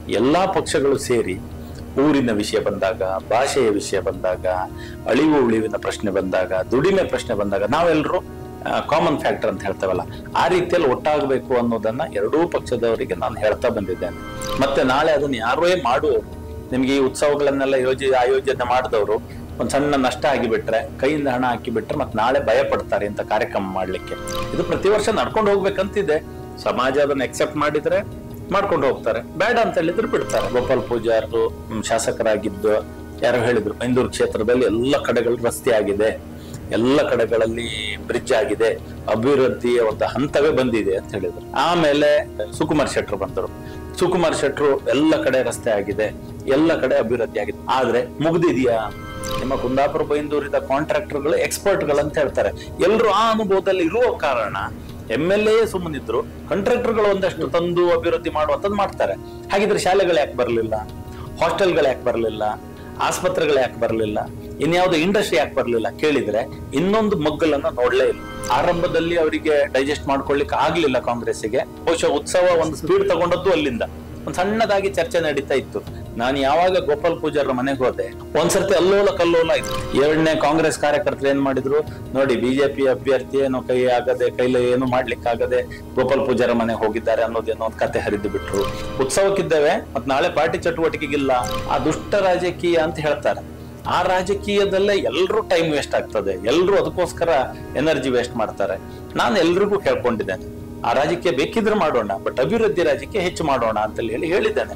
ಎಲ್ಲಾ ಪಕ್ಷಗಳು ಸೇರಿ ಊರಿನ ವಿಷಯ ಬಂದಾಗ ಭಾಷೆಯ ವಿಷಯ ಬಂದಾಗ ಅಳಿವು ಉಳಿವಿನ ಪ್ರಶ್ನೆ ಬಂದಾಗ ದುಡಿಮೆ ಪ್ರಶ್ನೆ ಬಂದಾಗ ನಾವೆಲ್ಲರೂ ಕಾಮನ್ ಫ್ಯಾಕ್ಟರ್ ಅಂತ ಹೇಳ್ತೇವಲ್ಲ ಆ ರೀತಿಯಲ್ಲಿ ಒಟ್ಟಾಗಬೇಕು ಅನ್ನೋದನ್ನ ಎರಡೂ ಪಕ್ಷದವರಿಗೆ ನಾನು ಹೇಳ್ತಾ ಬಂದಿದ್ದೇನೆ ಮತ್ತೆ ನಾಳೆ ಅದನ್ನ ಯಾರೇ ಮಾಡುವವರು ನಿಮ್ಗೆ ಈ ಉತ್ಸವಗಳನ್ನೆಲ್ಲ ಯೋಜಿ ಆಯೋಜನೆ ಮಾಡಿದವರು ಒಂದ್ ಸಣ್ಣ ನಷ್ಟ ಆಗಿಬಿಟ್ರೆ ಕೈಯಿಂದ ಹಣ ಹಾಕಿ ಬಿಟ್ರೆ ಮತ್ತೆ ನಾಳೆ ಭಯ ಪಡ್ತಾರೆ ಇಂಥ ಕಾರ್ಯಕ್ರಮ ಮಾಡ್ಲಿಕ್ಕೆ ಇದು ಪ್ರತಿ ವರ್ಷ ನಡ್ಕೊಂಡು ಹೋಗ್ಬೇಕಂತಿದೆ ಸಮಾಜ ಅದನ್ನ ಎಕ್ಸೆಪ್ಟ್ ಮಾಡಿದ್ರೆ ಮಾಡ್ಕೊಂಡು ಹೋಗ್ತಾರೆ ಬೇಡ ಅಂತ ಹೇಳಿದ್ರೆ ಬಿಡ್ತಾರೆ ಗೋಪಾಲ್ ಪೂಜಾರರು ಹ್ಮ್, ಶಾಸಕರಾಗಿದ್ದು ಯಾರು ಹೇಳಿದ್ರು ಐಂದೂರು ಕ್ಷೇತ್ರದಲ್ಲಿ ಎಲ್ಲ ಕಡೆಗಳು ರಸ್ತೆ ಆಗಿದೆ ಎಲ್ಲ ಕಡೆಗಳಲ್ಲಿ ಬ್ರಿಡ್ಜ್ ಆಗಿದೆ ಅಭಿವೃದ್ಧಿಯ ಒಂದು ಹಂತವೇ ಬಂದಿದೆ ಅಂತ ಹೇಳಿದ್ರು ಆಮೇಲೆ ಸುಕುಮಾರ್ ಶೆಟ್ರು ಬಂದರು ಸುಕುಮಾರ್ ಶೆಟ್ರು ಎಲ್ಲ ಕಡೆ ರಸ್ತೆ ಆಗಿದೆ ಎಲ್ಲ ಕಡೆ ಅಭಿವೃದ್ಧಿ ಆಗಿದೆ ಆದ್ರೆ ಮುಗ್ದಿದ್ಯಾ ನಿಮ್ಮ ಕುಂದಾಪುರ ಬೈಂದೂರಿದ ಕಾಂಟ್ರಾಕ್ಟರ್ಗಳು ಎಕ್ಸ್ಪರ್ಟ್ಗಳು ಅಂತ ಹೇಳ್ತಾರೆ ಎಲ್ಲರೂ ಆ ಅನುಭವದಲ್ಲಿ ಇರುವ ಕಾರಣ ಎಂ ಎಲ್ ಎ ಸುಮ್ಮನಿದ್ರು ಕಾಂಟ್ರಾಕ್ಟರ್ಗಳು ಒಂದಷ್ಟು ತಂದು ಅಭಿವೃದ್ಧಿ ಮಾಡುವಂತದ್ದು ಮಾಡ್ತಾರೆ ಹಾಗಿದ್ರೆ ಶಾಲೆಗಳು ಯಾಕೆ ಬರಲಿಲ್ಲ ಹಾಸ್ಟೆಲ್ಗಳು ಯಾಕೆ ಬರಲಿಲ್ಲ ಆಸ್ಪತ್ರೆಗಳು ಯಾಕೆ ಬರಲಿಲ್ಲ ಇನ್ಯಾವುದೋ ಇಂಡಸ್ಟ್ರಿ ಯಾಕೆ ಬರಲಿಲ್ಲ ಕೇಳಿದ್ರೆ ಇನ್ನೊಂದು ಮಗ್ಗಲನ್ನ ನೋಡ್ಲೇ ಇಲ್ಲ ಆರಂಭದಲ್ಲಿ ಅವರಿಗೆ ಡೈಜೆಸ್ಟ್ ಮಾಡ್ಕೊಳ್ಳಿಕ್ಕೆ ಆಗ್ಲಿಲ್ಲ ಕಾಂಗ್ರೆಸ್ಸಿಗೆ ಬಹುಶಃ ಉತ್ಸವ ಒಂದು ಸ್ಪೀಡ್ ತಗೊಂಡದ್ದು ಅಲ್ಲಿಂದ ಒಂದ್ ಸಣ್ಣದಾಗಿ ಚರ್ಚೆ ನಡೀತಾ ಇತ್ತು ನಾನು ಯಾವಾಗ ಗೋಪಾಲ್ ಪೂಜಾರ ಮನೆಗೆ ಹೋದೆ ಒಂದ್ಸರ್ತಿ ಅಲ್ಲೋಲ ಕಲ್ಲೋಲ ಆಯ್ತು ಎರಡನೇ ಕಾಂಗ್ರೆಸ್ ಕಾರ್ಯಕರ್ತರು ಏನ್ ಮಾಡಿದ್ರು ನೋಡಿ ಬಿಜೆಪಿ ಅಭ್ಯರ್ಥಿ ಏನೋ ಕೈ ಆಗದೆ ಕೈಲಿ ಏನು ಮಾಡ್ಲಿಕ್ಕೆ ಆಗದೆ ಗೋಪಾಲ್ ಪೂಜಾರ ಮನೆಗೆ ಹೋಗಿದ್ದಾರೆ ಅನ್ನೋದೇನೋ ಒಂದು ಕತೆ ಹರಿದು ಬಿಟ್ರು ಉತ್ಸವಕ್ಕಿದ್ದೇವೆ ಮತ್ ನಾಳೆ ಪಾರ್ಟಿ ಚಟುವಟಿಕೆಗಿಲ್ಲ ಆ ದುಷ್ಟ ರಾಜಕೀಯ ಅಂತ ಹೇಳ್ತಾರೆ ಆ ರಾಜಕೀಯದಲ್ಲೇ ಎಲ್ರೂ ಟೈಮ್ ವೇಸ್ಟ್ ಆಗ್ತದೆ ಎಲ್ರೂ ಅದಕ್ಕೋಸ್ಕರ ಎನರ್ಜಿ ವೇಸ್ಟ್ ಮಾಡ್ತಾರೆ ನಾನು ಎಲ್ರಿಗೂ ಕೇಳ್ಕೊಂಡಿದ್ದೇನೆ ಆ ರಾಜಕೀಯ ಬೇಕಿದ್ರೆ ಮಾಡೋಣ ಬಟ್ ಅಭಿವೃದ್ಧಿ ರಾಜಕೀಯ ಹೆಚ್ಚು ಮಾಡೋಣ ಅಂತ ಹೇಳಿ ಹೇಳಿದ್ದೇನೆ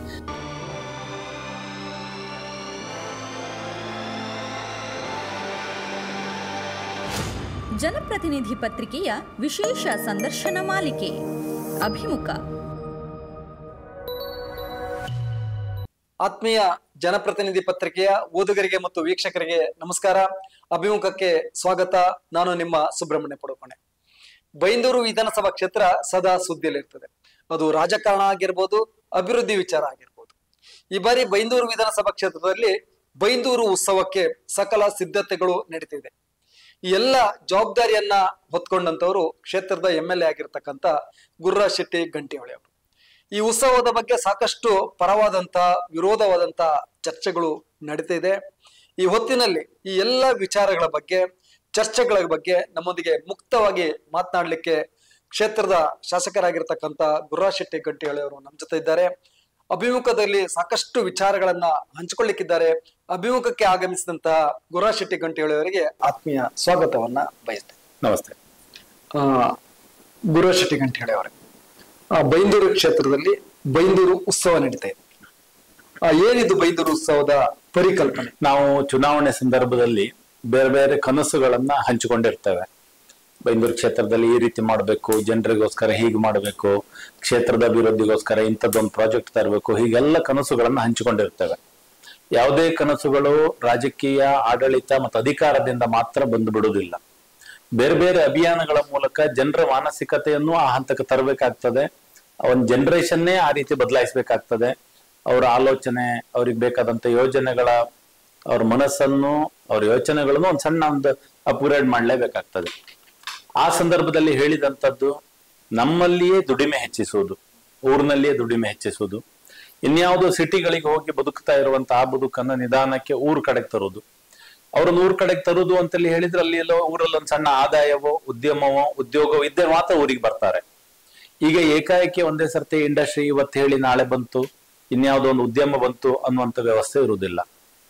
ಜನಪ್ರತಿನಿಧಿ ಪತ್ರಿಕೆಯ ವಿಶೇಷ ಸಂದರ್ಶನ ಮಾಲಿಕೆ ಅಭಿಮುಖ ಆತ್ಮೀಯ ಜನಪ್ರತಿನಿಧಿ ಪತ್ರಿಕೆಯ ಓದುಗರಿಗೆ ಮತ್ತು ವೀಕ್ಷಕರಿಗೆ ನಮಸ್ಕಾರ ಅಭಿಮುಖಕ್ಕೆ ಸ್ವಾಗತ ನಾನು ನಿಮ್ಮ ಸುಬ್ರಹ್ಮಣ್ಯ ಪಡುಕೋಣೆ ಬೈಂದೂರು ವಿಧಾನಸಭಾ ಕ್ಷೇತ್ರ ಸದಾ ಸುದ್ದಿಯಲ್ಲಿರ್ತದೆ ಅದು ರಾಜಕಾರಣ ಆಗಿರ್ಬೋದು ಅಭಿವೃದ್ಧಿ ವಿಚಾರ ಆಗಿರ್ಬೋದು ಈ ಬಾರಿ ಬೈಂದೂರು ವಿಧಾನಸಭಾ ಕ್ಷೇತ್ರದಲ್ಲಿ ಬೈಂದೂರು ಉತ್ಸವಕ್ಕೆ ಸಕಲ ಸಿದ್ಧತೆಗಳು ನಡೀತಿದೆ ಈ ಎಲ್ಲ ಜವಾಬ್ದಾರಿಯನ್ನ ಹೊತ್ಕೊಂಡಂತವರು ಕ್ಷೇತ್ರದ ಎಂ ಎಲ್ ಎ ಆಗಿರ್ತಕ್ಕಂಥ ಗುರ್ರಾ ಶೆಟ್ಟಿ ಗಂಟಿಹೊಳೆ ಅವರು ಈ ಉತ್ಸವದ ಬಗ್ಗೆ ಸಾಕಷ್ಟು ಪರವಾದಂತ ವಿರೋಧವಾದಂತ ಚರ್ಚೆಗಳು ನಡೀತಿದೆ ಈ ಹೊತ್ತಿನಲ್ಲಿ ಈ ಎಲ್ಲ ವಿಚಾರಗಳ ಬಗ್ಗೆ ಚರ್ಚೆಗಳ ಬಗ್ಗೆ ನಮ್ಮೊಂದಿಗೆ ಮುಕ್ತವಾಗಿ ಮಾತನಾಡಲಿಕ್ಕೆ ಕ್ಷೇತ್ರದ ಶಾಸಕರಾಗಿರ್ತಕ್ಕಂಥ ಗುರ್ರಾ ಶೆಟ್ಟಿ ಗಂಟಿಹೊಳೆ ಅವರು ನಮ್ಮ ಜೊತೆ ಇದ್ದಾರೆ ಅಭಿಮುಖದಲ್ಲಿ ಸಾಕಷ್ಟು ವಿಚಾರಗಳನ್ನ ಹಂಚಿಕೊಳ್ಳಿಕ್ಕಿದ್ದಾರೆ ಅಭಿಮುಖಕ್ಕೆ ಆಗಮಿಸಿದಂತಹ ಗುರ್ರಾ ಶೆಟ್ಟಿ ಗಂಟಿಹೊಳೆ ಅವರಿಗೆ ಆತ್ಮೀಯ ಸ್ವಾಗತವನ್ನ ಬಯಸ್ತೇನೆ ನಮಸ್ತೆ ಆ, ಗುರು ಶೆಟ್ಟಿ ಗಂಟೆ ಅವರೇ ಆ, ಬೈಂದೂರು ಕ್ಷೇತ್ರದಲ್ಲಿ ಬೈಂದೂರು ಉತ್ಸವ ನಡೀತಾ ಇದೆ ಆ, ಏನಿದು ಬೈಂದೂರು ಉತ್ಸವದ ಪರಿಕಲ್ಪನೆ ನಾವು ಚುನಾವಣೆ ಸಂದರ್ಭದಲ್ಲಿ ಬೇರೆ ಬೇರೆ ಕನಸುಗಳನ್ನ ಹಂಚಿಕೊಂಡಿರ್ತೇವೆ ಬೈಂದೂರು ಕ್ಷೇತ್ರದಲ್ಲಿ ಈ ರೀತಿ ಮಾಡಬೇಕು ಜನರಿಗೋಸ್ಕರ ಹೀಗೆ ಮಾಡಬೇಕು ಕ್ಷೇತ್ರದ ಅಭಿವೃದ್ಧಿಗೋಸ್ಕರ ಇಂಥದ್ದೊಂದು ಪ್ರಾಜೆಕ್ಟ್ ತರಬೇಕು ಹೀಗೆಲ್ಲ ಕನಸುಗಳನ್ನ ಹಂಚಿಕೊಂಡಿರ್ತೇವೆ ಯಾವುದೇ ಕನಸುಗಳು ರಾಜಕೀಯ ಆಡಳಿತ ಮತ್ತು ಅಧಿಕಾರದಿಂದ ಮಾತ್ರ ಬಂದು ಬಿಡುವುದಿಲ್ಲ ಬೇರೆ ಬೇರೆ ಅಭಿಯಾನಗಳ ಮೂಲಕ ಜನರ ಮಾನಸಿಕತೆಯನ್ನು ಆ ಹಂತಕ್ಕೆ ತರಬೇಕಾಗ್ತದೆ ಒಂದು ಜನರೇಷನ್ನೇ ಆ ರೀತಿ ಬದಲಾಯಿಸಬೇಕಾಗ್ತದೆ ಅವರ ಆಲೋಚನೆ ಅವ್ರಿಗೆ ಬೇಕಾದಂತ ಯೋಜನೆಗಳ ಅವ್ರ ಮನಸ್ಸನ್ನು ಅವ್ರ ಯೋಚನೆಗಳನ್ನು ಒಂದು ಸಣ್ಣ ಒಂದು ಅಪ್ಗ್ರೇಡ್ ಮಾಡಲೇಬೇಕಾಗ್ತದೆ ಆ ಸಂದರ್ಭದಲ್ಲಿ ಹೇಳಿದಂಥದ್ದು ನಮ್ಮಲ್ಲಿಯೇ ದುಡಿಮೆ ಹೆಚ್ಚಿಸುವುದು ಊರಿನಲ್ಲಿಯೇ ದುಡಿಮೆ ಹೆಚ್ಚಿಸುವುದು ಇನ್ಯಾವುದೋ ಸಿಟಿಗಳಿಗೆ ಹೋಗಿ ಬದುಕ್ತಾ ಇರುವಂತ ಆ ಬದುಕನ್ನ ನಿಧಾನಕ್ಕೆ ಊರ್ ಕಡೆಗೆ ತರುವುದು ಅವ್ರನ್ನ ಊರ್ ಕಡೆಗೆ ತರುವುದು ಅಂತೇಳಿ ಹೇಳಿದ್ರೆ ಅಲ್ಲಿ ಎಲ್ಲೋ ಊರಲ್ಲಿ ಒಂದು ಸಣ್ಣ ಆದಾಯವೋ ಉದ್ಯಮವೋ ಉದ್ಯೋಗವೋ ಇದ್ದೇ ಮಾತ್ರ ಊರಿಗೆ ಬರ್ತಾರೆ ಈಗ ಏಕಾಏಕಿ ಒಂದೇ ಸರ್ತಿ ಇಂಡಸ್ಟ್ರಿ ಇವತ್ತು ಹೇಳಿ ನಾಳೆ ಬಂತು ಇನ್ಯಾವುದೋ ಒಂದು ಉದ್ಯಮ ಬಂತು ಅನ್ನುವಂಥ ವ್ಯವಸ್ಥೆ ಇರುವುದಿಲ್ಲ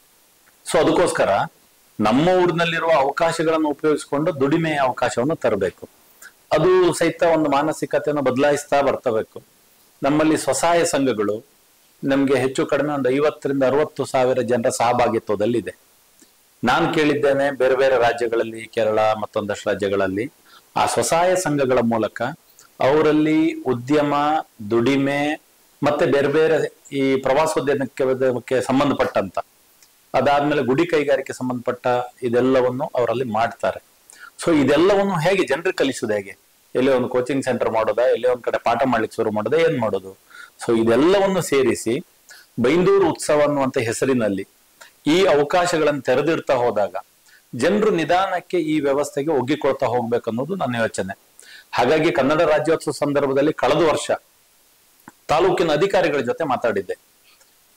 ಸೊ ಅದಕ್ಕೋಸ್ಕರ ನಮ್ಮ ಊರಿನಲ್ಲಿರುವ ಅವಕಾಶಗಳನ್ನು ಉಪಯೋಗಿಸಿಕೊಂಡು ದುಡಿಮೆಯ ಅವಕಾಶವನ್ನು ತರಬೇಕು ಅದು ಸಹಿತ ಒಂದು ಮಾನಸಿಕತೆಯನ್ನು ಬದಲಾಯಿಸ್ತಾ ಬರ್ತಬೇಕು ನಮ್ಮಲ್ಲಿ ಸ್ವಸಹಾಯ ಸಂಘಗಳು ನಮ್ಗೆ ಹೆಚ್ಚು ಕಡಿಮೆ ಒಂದು ಐವತ್ತರಿಂದ ಅರವತ್ತು ಸಾವಿರ ಜನರ ಸಹಭಾಗಿತ್ವದಲ್ಲಿದೆ ನಾನು ಕೇಳಿದ್ದೇನೆ ಬೇರೆ ಬೇರೆ ರಾಜ್ಯಗಳಲ್ಲಿ ಕೇರಳ ಮತ್ತೊಂದಷ್ಟು ರಾಜ್ಯಗಳಲ್ಲಿ ಆ ಸ್ವಸಹಾಯ ಸಂಘಗಳ ಮೂಲಕ ಅವರಲ್ಲಿ ಉದ್ಯಮ ದುಡಿಮೆ ಮತ್ತೆ ಬೇರೆ ಬೇರೆ ಈ ಪ್ರವಾಸೋದ್ಯಮಕ್ಕೆ ಸಂಬಂಧಪಟ್ಟಂತ ಅದಾದ್ಮೇಲೆ ಗುಡಿ ಕೈಗಾರಿಕೆ ಸಂಬಂಧಪಟ್ಟ ಇದೆಲ್ಲವನ್ನು ಅವರಲ್ಲಿ ಮಾಡ್ತಾರೆ ಸೊ ಇದೆಲ್ಲವನ್ನು ಹೇಗೆ ಜನರಿಗೆ ಕಲಿಸುದು ಹೇಗೆ ಎಲ್ಲೇ ಒಂದು ಕೋಚಿಂಗ್ ಸೆಂಟರ್ ಮಾಡೋದಾ ಎಲ್ಲೇ ಒಂದ್ ಕಡೆ ಪಾಠ ಮಾಡ್ಲಿಕ್ಕೆ ಶುರು ಮಾಡೋದಾ ಏನ್ ಮಾಡೋದು ಸೊ ಇದೆಲ್ಲವನ್ನು ಸೇರಿಸಿ ಬೈಂದೂರು ಉತ್ಸವ ಅನ್ನುವಂತ ಹೆಸರಿನಲ್ಲಿ ಈ ಅವಕಾಶಗಳನ್ನು ತೆರೆದಿಡ್ತಾ ಹೋದಾಗ ಜನರು ನಿಧಾನಕ್ಕೆ ಈ ವ್ಯವಸ್ಥೆಗೆ ಒಗ್ಗಿಕೊಳ್ತಾ ಹೋಗ್ಬೇಕು ಅನ್ನೋದು ನನ್ನ ಯೋಚನೆ ಹಾಗಾಗಿ ಕನ್ನಡ ರಾಜ್ಯೋತ್ಸವ ಸಂದರ್ಭದಲ್ಲಿ ಕಳೆದ ವರ್ಷ ತಾಲೂಕಿನ ಅಧಿಕಾರಿಗಳ ಜೊತೆ ಮಾತಾಡಿದ್ದೆ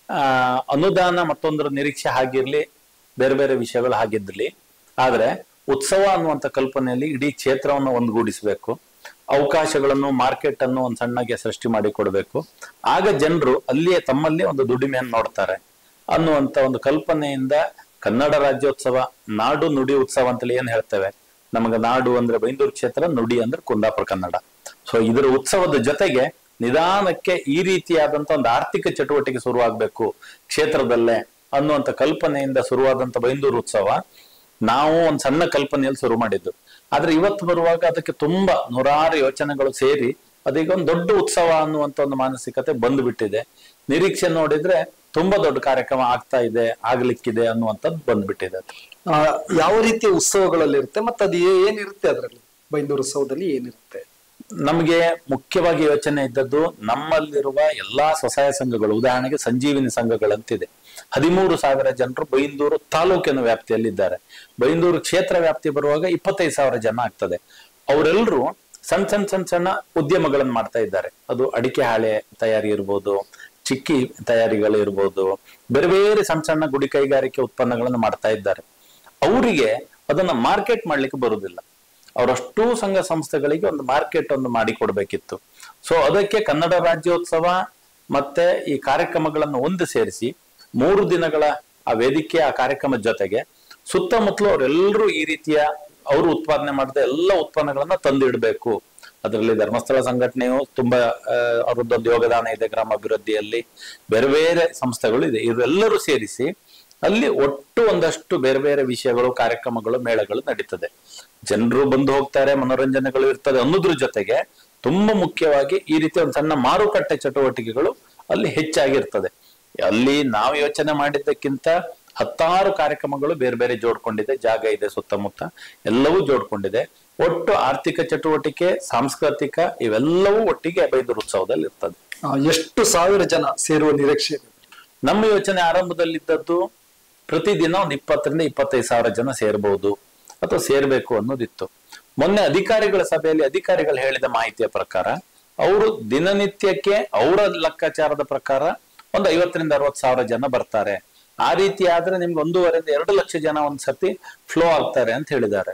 ಆ, ಅನುದಾನ ಮತ್ತೊಂದರ ನಿರೀಕ್ಷೆ ಹಾಗಿರ್ಲಿ ಬೇರೆ ಬೇರೆ ವಿಷಯಗಳು ಹಾಗಿದ್ಲಿ ಆದ್ರೆ ಉತ್ಸವ ಅನ್ನುವಂಥ ಕಲ್ಪನೆಯಲ್ಲಿ ಇಡೀ ಕ್ಷೇತ್ರವನ್ನು ಒಂದುಗೂಡಿಸಬೇಕು ಅವಕಾಶಗಳನ್ನು ಮಾರ್ಕೆಟ್ ಅನ್ನು ಒಂದು ಸಣ್ಣಗೆ ಸೃಷ್ಟಿ ಮಾಡಿ ಕೊಡಬೇಕು ಆಗ ಜನರು ಅಲ್ಲಿಯೇ ತಮ್ಮಲ್ಲಿ ಒಂದು ದುಡಿಮೆಯನ್ನು ನೋಡ್ತಾರೆ ಅನ್ನುವಂತ ಒಂದು ಕಲ್ಪನೆಯಿಂದ ಕನ್ನಡ ರಾಜ್ಯೋತ್ಸವ ನಾಡು ನುಡಿ ಉತ್ಸವ ಅಂತೇಳಿ ಏನ್ ಹೇಳ್ತೇವೆ ನಮಗೆ ನಾಡು ಅಂದ್ರೆ ಬೈಂದೂರು ಕ್ಷೇತ್ರ ನುಡಿ ಅಂದ್ರೆ ಕುಂದಾಪುರ ಕನ್ನಡ ಸೊ ಇದರ ಉತ್ಸವದ ಜೊತೆಗೆ ನಿಧಾನಕ್ಕೆ ಈ ರೀತಿಯಾದಂತ ಒಂದು ಆರ್ಥಿಕ ಚಟುವಟಿಕೆ ಶುರುವಾಗಬೇಕು ಕ್ಷೇತ್ರದಲ್ಲೇ ಅನ್ನುವಂತ ಕಲ್ಪನೆಯಿಂದ ಶುರುವಾದಂತ ಬೈಂದೂರು ಉತ್ಸವ ನಾವು ಒಂದು ಸಣ್ಣ ಕಲ್ಪನೆಯಲ್ಲಿ ಶುರು ಮಾಡಿದ್ದು ಆದ್ರೆ ಇವತ್ತು ಬರುವಾಗ ಅದಕ್ಕೆ ತುಂಬಾ ನೂರಾರು ಯೋಚನೆಗಳು ಸೇರಿ ಅದೀಗ ಒಂದು ದೊಡ್ಡ ಉತ್ಸವ ಅನ್ನುವಂತ ಒಂದು ಮಾನಸಿಕತೆ ಬಂದ್ಬಿಟ್ಟಿದೆ ನಿರೀಕ್ಷೆ ನೋಡಿದ್ರೆ ತುಂಬಾ ದೊಡ್ಡ ಕಾರ್ಯಕ್ರಮ ಆಗ್ತಾ ಇದೆ ಆಗ್ಲಿಕ್ಕಿದೆ ಅನ್ನುವಂಥದ್ದು ಬಂದ್ಬಿಟ್ಟಿದೆ ಅದು. ಆ, ಯಾವ ರೀತಿಯ ಉತ್ಸವಗಳಲ್ಲಿ ಇರುತ್ತೆ ಮತ್ತೆ ಅದು ಏ- ಏನಿರುತ್ತೆ ಅದರಲ್ಲಿ ಬೈಂದೂರು ಉತ್ಸವದಲ್ಲಿ ಏನಿರುತ್ತೆ ನಮಗೆ ಮುಖ್ಯವಾಗಿ ಯೋಚನೆ ಇದ್ದದ್ದು ನಮ್ಮಲ್ಲಿರುವ ಎಲ್ಲಾ ಸ್ವಸಹಾಯ ಸಂಘಗಳು ಉದಾಹರಣೆಗೆ ಸಂಜೀವಿನಿ ಸಂಘಗಳಂತಿದೆ ಹದಿಮೂರು ಸಾವಿರ ಜನರು ಬೈಂದೂರು ತಾಲೂಕಿನ ವ್ಯಾಪ್ತಿಯಲ್ಲಿದ್ದಾರೆ ಬೈಂದೂರು ಕ್ಷೇತ್ರ ವ್ಯಾಪ್ತಿ ಬರುವಾಗ ಇಪ್ಪತ್ತೈದು ಸಾವಿರ ಜನ ಆಗ್ತದೆ ಅವರೆಲ್ಲರೂ ಸಣ್ಣ ಸಣ್ಣ ಸಣ್ಣ ಸಣ್ಣ ಉದ್ಯಮಗಳನ್ನು ಮಾಡ್ತಾ ಇದ್ದಾರೆ ಅದು ಅಡಿಕೆ ಹಾಳೆ ತಯಾರಿ ಇರ್ಬೋದು ಚಿಕ್ಕಿ ತಯಾರಿಗಳು ಇರ್ಬೋದು ಬೇರೆ ಬೇರೆ ಸಣ್ಣ ಸಣ್ಣ ಗುಡಿ ಕೈಗಾರಿಕೆ ಉತ್ಪನ್ನಗಳನ್ನು ಮಾಡ್ತಾ ಇದ್ದಾರೆ ಅವರಿಗೆ ಅದನ್ನ ಮಾರ್ಕೆಟ್ ಮಾಡ್ಲಿಕ್ಕೆ ಬರುವುದಿಲ್ಲ ಅವರಷ್ಟೂ ಸಂಘ ಸಂಸ್ಥೆಗಳಿಗೆ ಒಂದು ಮಾರ್ಕೆಟ್ ಒಂದು ಮಾಡಿ ಕೊಡ್ಬೇಕಿತ್ತು ಸೊ ಅದಕ್ಕೆ ಕನ್ನಡ ರಾಜ್ಯೋತ್ಸವ ಮತ್ತೆ ಈ ಕಾರ್ಯಕ್ರಮಗಳನ್ನು ಒಂದು ಸೇರಿಸಿ ಮೂರು ದಿನಗಳ ಆ ವೇದಿಕೆ ಆ ಕಾರ್ಯಕ್ರಮದ ಜೊತೆಗೆ ಸುತ್ತಮುತ್ತಲು ಅವರೆಲ್ಲರೂ ಈ ರೀತಿಯ ಅವರು ಉತ್ಪಾದನೆ ಮಾಡಿದ ಎಲ್ಲ ಉತ್ಪನ್ನಗಳನ್ನ ತಂದಿಡಬೇಕು ಅದರಲ್ಲಿ ಧರ್ಮಸ್ಥಳ ಸಂಘಟನೆಯು ತುಂಬಾ ಆ, ಅವರದ್ದೊಂದು ಯೋಗದಾನ ಇದೆ ಗ್ರಾಮಾಭಿವೃದ್ಧಿಯಲ್ಲಿ ಬೇರೆ ಬೇರೆ ಸಂಸ್ಥೆಗಳು ಇದೆ ಇವರೆಲ್ಲರೂ ಸೇರಿಸಿ ಅಲ್ಲಿ ಒಟ್ಟು ಒಂದಷ್ಟು ಬೇರೆ ಬೇರೆ ವಿಷಯಗಳು ಕಾರ್ಯಕ್ರಮಗಳು ಮೇಳಗಳು ನಡೀತದೆ ಜನರು ಬಂದು ಹೋಗ್ತಾರೆ ಮನೋರಂಜನೆಗಳು ಇರ್ತದೆ ಅನ್ನೋದ್ರ ಜೊತೆಗೆ ತುಂಬಾ ಮುಖ್ಯವಾಗಿ ಈ ರೀತಿ ಒಂದು ಸಣ್ಣ ಮಾರುಕಟ್ಟೆ ಚಟುವಟಿಕೆಗಳು ಅಲ್ಲಿ ಹೆಚ್ಚಾಗಿರ್ತದೆ ಅಲ್ಲಿ ನಾವು ಯೋಚನೆ ಮಾಡಿದ್ದಕ್ಕಿಂತ ಹತ್ತಾರು ಕಾರ್ಯಕ್ರಮಗಳು ಬೇರೆ ಬೇರೆ ಜೋಡ್ಕೊಂಡಿದೆ ಜಾಗ ಇದೆ ಸುತ್ತಮುತ್ತ ಎಲ್ಲವೂ ಜೋಡ್ಕೊಂಡಿದೆ ಒಟ್ಟು ಆರ್ಥಿಕ ಚಟುವಟಿಕೆ ಸಾಂಸ್ಕೃತಿಕ ಇವೆಲ್ಲವೂ ಒಟ್ಟಿಗೆ ಬೈದೂರು ಉತ್ಸವದಲ್ಲಿ ಇರ್ತದೆ ಆ, ಎಷ್ಟು ಸಾವಿರ ಜನ ಸೇರುವ ನಿರೀಕ್ಷೆ ಇದೆ ನಮ್ಮ ಯೋಚನೆ ಆರಂಭದಲ್ಲಿದ್ದದ್ದು ಪ್ರತಿದಿನ ಒಂದು ಇಪ್ಪತ್ತರಿಂದ ಇಪ್ಪತ್ತೈದು ಸಾವಿರ ಜನ ಸೇರ್ಬೋದು ಅಥವಾ ಸೇರ್ಬೇಕು ಅನ್ನೋದಿತ್ತು ಮೊನ್ನೆ ಅಧಿಕಾರಿಗಳ ಸಭೆಯಲ್ಲಿ ಅಧಿಕಾರಿಗಳು ಹೇಳಿದ ಮಾಹಿತಿಯ ಪ್ರಕಾರ ಅವರು ದಿನನಿತ್ಯಕ್ಕೆ ಅವರ ಲೆಕ್ಕಾಚಾರದ ಪ್ರಕಾರ ಒಂದು ಐವತ್ತರಿಂದ ಅರವತ್ತು ಸಾವಿರ ಜನ ಬರ್ತಾರೆ ಆ ರೀತಿ ಆದ್ರೆ ನಿಮ್ಗೆ ಒಂದೂವರೆಯಿಂದ ಎರಡು ಲಕ್ಷ ಜನ ಒಂದ್ ಸರ್ತಿ ಫ್ಲೋ ಆಗ್ತಾರೆ ಅಂತ ಹೇಳಿದ್ದಾರೆ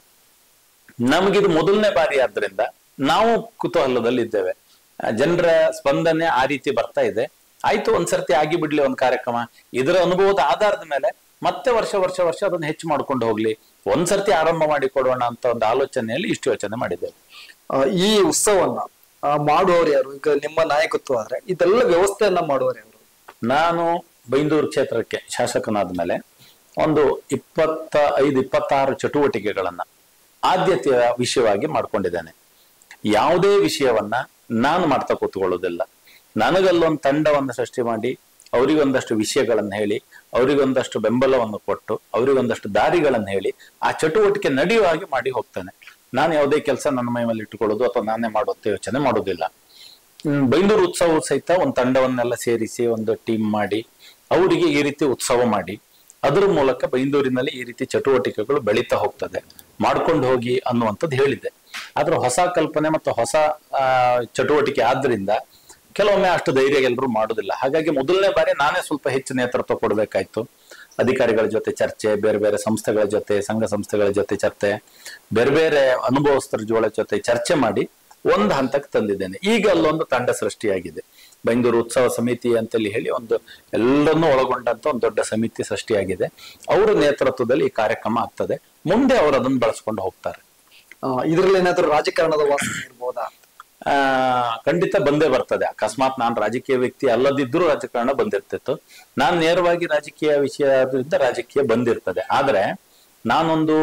ನಮಗಿದು ಮೊದಲನೇ ಬಾರಿ ಆದ್ರಿಂದ ನಾವು ಕುತೂಹಲದಲ್ಲಿ ಇದ್ದೇವೆ ಜನರ ಸ್ಪಂದನೆ ಆ ರೀತಿ ಬರ್ತಾ ಇದೆ ಆಯ್ತು ಒಂದ್ಸರ್ತಿ ಆಗಿ ಬಿಡ್ಲಿ ಒಂದ್ ಕಾರ್ಯಕ್ರಮ ಇದರ ಅನುಭವದ ಆಧಾರದ ಮೇಲೆ ಮತ್ತೆ ವರ್ಷ ವರ್ಷ ವರ್ಷ ಅದನ್ನ ಹೆಚ್ಚು ಮಾಡ್ಕೊಂಡು ಹೋಗ್ಲಿ ಒಂದ್ಸರ್ತಿ ಆರಂಭ ಮಾಡಿ ಕೊಡೋಣ ಅಂತ ಒಂದು ಆಲೋಚನೆಯಲ್ಲಿ ಇಷ್ಟು ಯೋಚನೆ ಮಾಡಿದ್ದೇವೆ ಆ, ಈ ಉತ್ಸವನ್ನ ಆ, ಮಾಡುವವರು ಯಾರು ಈಗ ನಿಮ್ಮ ನಾಯಕತ್ವ ಆದ್ರೆ ಇದೆಲ್ಲ ವ್ಯವಸ್ಥೆಯನ್ನ ಮಾಡುವವರು ಯಾರು ನಾನು ಬೈಂದೂರು ಕ್ಷೇತ್ರಕ್ಕೆ ಶಾಸಕನಾದ ಮೇಲೆ ಒಂದು ಇಪ್ಪತ್ತ ಐದು ಇಪ್ಪತ್ತಾರು ಚಟುವಟಿಕೆಗಳನ್ನ ಆದ್ಯತೆಯ ವಿಷಯವಾಗಿ ಮಾಡ್ಕೊಂಡಿದ್ದೇನೆ ಯಾವುದೇ ವಿಷಯವನ್ನ ನಾನು ಮಾಡ್ತಾ ಕೂತ್ಕೊಳ್ಳೋದಿಲ್ಲ ನನಗಲ್ಲೊಂದು ತಂಡವನ್ನು ಸೃಷ್ಟಿ ಮಾಡಿ ಅವರಿಗೊಂದಷ್ಟು ವಿಷಯಗಳನ್ನು ಹೇಳಿ ಅವರಿಗೊಂದಷ್ಟು ಬೆಂಬಲವನ್ನು ಕೊಟ್ಟು ಅವರಿಗೊಂದಷ್ಟು ದಾರಿಗಳನ್ನು ಹೇಳಿ ಆ ಚಟುವಟಿಕೆ ನಡೆಯುವ ಹಾಗೆ ಮಾಡಿ ಹೋಗ್ತೇನೆ ನಾನು ಯಾವುದೇ ಕೆಲಸ ನನ್ನ ಮೈ ಮೇಲೆ ಇಟ್ಟುಕೊಳ್ಳೋದು ಅಥವಾ ನಾನೇ ಮಾಡುವಂತ ಯೋಚನೆ ಮಾಡೋದಿಲ್ಲ ಹ್ಮ್, ಬೈಂದೂರು ಉತ್ಸವ ಸಹಿತ ಒಂದು ತಂಡವನ್ನೆಲ್ಲ ಸೇರಿಸಿ ಒಂದು ಟೀಮ್ ಮಾಡಿ ಅವರಿಗೆ ಈ ರೀತಿ ಉತ್ಸವ ಮಾಡಿ ಅದರ ಮೂಲಕ ಬೈಂದೂರಿನಲ್ಲಿ ಈ ರೀತಿ ಚಟುವಟಿಕೆಗಳು ಬೆಳೀತಾ ಹೋಗ್ತದೆ ಮಾಡ್ಕೊಂಡು ಹೋಗಿ ಅನ್ನುವಂಥದ್ದು ಹೇಳಿದ್ದೆ ಆದ್ರೆ ಹೊಸ ಕಲ್ಪನೆ ಮತ್ತು ಹೊಸ ಆ, ಚಟುವಟಿಕೆ ಆದ್ರಿಂದ ಕೆಲವೊಮ್ಮೆ ಅಷ್ಟು ಧೈರ್ಯ ಎಲ್ಲರೂ ಮಾಡುದಿಲ್ಲ ಹಾಗಾಗಿ ಮೊದಲನೇ ಬಾರಿ ನಾನೇ ಸ್ವಲ್ಪ ಹೆಚ್ಚು ನೇತೃತ್ವ ಕೊಡಬೇಕಾಯ್ತು ಅಧಿಕಾರಿಗಳ ಜೊತೆ ಚರ್ಚೆ ಬೇರೆ ಬೇರೆ ಸಂಸ್ಥೆಗಳ ಜೊತೆ ಸಂಘ ಸಂಸ್ಥೆಗಳ ಜೊತೆ ಚರ್ಚೆ ಬೇರೆ ಬೇರೆ ಅನುಭವಸ್ಥರ ಜೋಳ ಜೊತೆ ಚರ್ಚೆ ಮಾಡಿ ಒಂದು ಹಂತಕ್ಕೆ ತಂದಿದ್ದೇನೆ ಈಗ ಅಲ್ಲೊಂದು ತಂಡ ಸೃಷ್ಟಿಯಾಗಿದೆ ಬೆಂಗಳೂರು ಉತ್ಸವ ಸಮಿತಿ ಅಂತೇಳಿ ಹೇಳಿ ಒಂದು ಎಲ್ಲರನ್ನೂ ಒಳಗೊಂಡಂತ ಒಂದು ದೊಡ್ಡ ಸಮಿತಿ ಸೃಷ್ಟಿಯಾಗಿದೆ ಅವರ ನೇತೃತ್ವದಲ್ಲಿ ಈ ಕಾರ್ಯಕ್ರಮ ಆಗ್ತದೆ ಮುಂದೆ ಅವರು ಅದನ್ನು ಬಳಸ್ಕೊಂಡು ಹೋಗ್ತಾರೆ ಆ, ಇದ್ರಲ್ಲಿ ಏನಾದ್ರೂ ರಾಜಕಾರಣದ ವಾಸನೆ ಇರ್ಬೋದಾ ಆ ಖಂಡಿತ ಬಂದೇ ಬರ್ತದೆ ಅಕಸ್ಮಾತ್ ನಾನು ರಾಜಕೀಯ ವ್ಯಕ್ತಿ ಅಲ್ಲದಿದ್ರೂ ರಾಜಕಾರಣ ಬಂದಿರ್ತಿತ್ತು ನಾನು ನೇರವಾಗಿ ರಾಜಕೀಯ ವಿಷಯ ಆದ್ರಿಂದ ರಾಜಕೀಯ ಬಂದಿರ್ತದೆ ಆದ್ರೆ ನಾನೊಂದು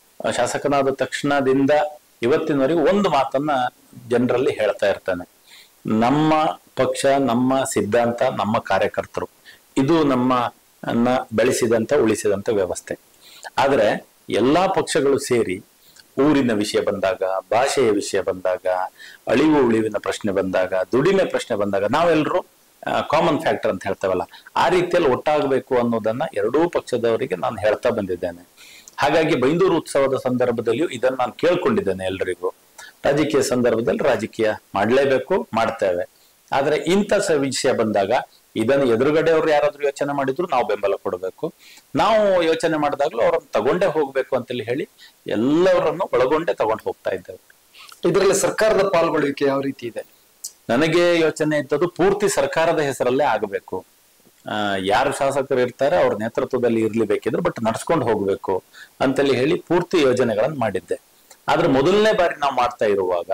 ಶಾಸಕನಾದ ತಕ್ಷಣದಿಂದ ಇವತ್ತಿನವರೆಗೂ ಒಂದು ಮಾತನ್ನ ಜನರಲ್ಲಿ ಹೇಳ್ತಾ ಇರ್ತೇನೆ ನಮ್ಮ ಪಕ್ಷ ನಮ್ಮ ಸಿದ್ಧಾಂತ ನಮ್ಮ ಕಾರ್ಯಕರ್ತರು ಇದು ನಮ್ಮ ಅನ್ನ ಬೆಳೆಸಿದಂತ ಉಳಿಸಿದಂತ ವ್ಯವಸ್ಥೆ ಆದ್ರೆ ಎಲ್ಲಾ ಪಕ್ಷಗಳು ಸೇರಿ ಊರಿನ ವಿಷಯ ಬಂದಾಗ ಭಾಷೆಯ ವಿಷಯ ಬಂದಾಗ ಅಳಿವು ಉಳಿವಿನ ಪ್ರಶ್ನೆ ಬಂದಾಗ ದುಡಿಮೆ ಪ್ರಶ್ನೆ ಬಂದಾಗ ನಾವೆಲ್ಲರೂ ಕಾಮನ್ ಫ್ಯಾಕ್ಟರ್ ಅಂತ ಹೇಳ್ತೇವಲ್ಲ ಆ ರೀತಿಯಲ್ಲಿ ಒಟ್ಟಾಗಬೇಕು ಅನ್ನೋದನ್ನ ಎರಡೂ ಪಕ್ಷದವರಿಗೆ ನಾನು ಹೇಳ್ತಾ ಬಂದಿದ್ದೇನೆ ಹಾಗಾಗಿ ಬೈಂದೂರು ಉತ್ಸವದ ಸಂದರ್ಭದಲ್ಲಿಯೂ ಇದನ್ನ ನಾನು ಕೇಳ್ಕೊಂಡಿದ್ದೇನೆ ಎಲ್ರಿಗೂ ರಾಜಕೀಯ ಸಂದರ್ಭದಲ್ಲಿ ರಾಜಕೀಯ ಮಾಡಲೇಬೇಕು ಮಾಡ್ತೇವೆ ಆದ್ರೆ ಇಂಥ ಸ ವಿಷಯ ಬಂದಾಗ ಇದನ್ನು ಎದುರುಗಡೆಯವರು ಯಾರಾದ್ರೂ ಯೋಚನೆ ಮಾಡಿದ್ರು ನಾವು ಬೆಂಬಲ ಕೊಡಬೇಕು ನಾವು ಯೋಚನೆ ಮಾಡಿದಾಗ್ಲೂ ಅವ್ರನ್ನ ತಗೊಂಡೇ ಹೋಗ್ಬೇಕು ಅಂತೇಳಿ ಹೇಳಿ ಎಲ್ಲವರನ್ನು ಒಳಗೊಂಡೇ ತಗೊಂಡು ಹೋಗ್ತಾ ಇದ್ದೇವೆ ಇದರಲ್ಲಿ ಸರ್ಕಾರದ ಪಾಲ್ಗೊಳ್ಳುವಿಕೆ ಯಾವ ರೀತಿ ಇದೆ ನನಗೆ ಯೋಚನೆ ಇದ್ದದ್ದು ಪೂರ್ತಿ ಸರ್ಕಾರದ ಹೆಸರಲ್ಲೇ ಆಗಬೇಕು ಆ, ಯಾರು ಶಾಸಕರು ಇರ್ತಾರೆ ಅವ್ರ ನೇತೃತ್ವದಲ್ಲಿ ಇರ್ಲಿ ಬೇಕಿದ್ರೆ ಬಟ್ ನಡ್ಸ್ಕೊಂಡು ಹೋಗ್ಬೇಕು ಅಂತೇಳಿ ಹೇಳಿ ಪೂರ್ತಿ ಯೋಜನೆಗಳನ್ನು ಮಾಡಿದ್ದೆ ಆದ್ರೆ ಮೊದಲನೇ ಬಾರಿ ನಾವು ಮಾಡ್ತಾ ಇರುವಾಗ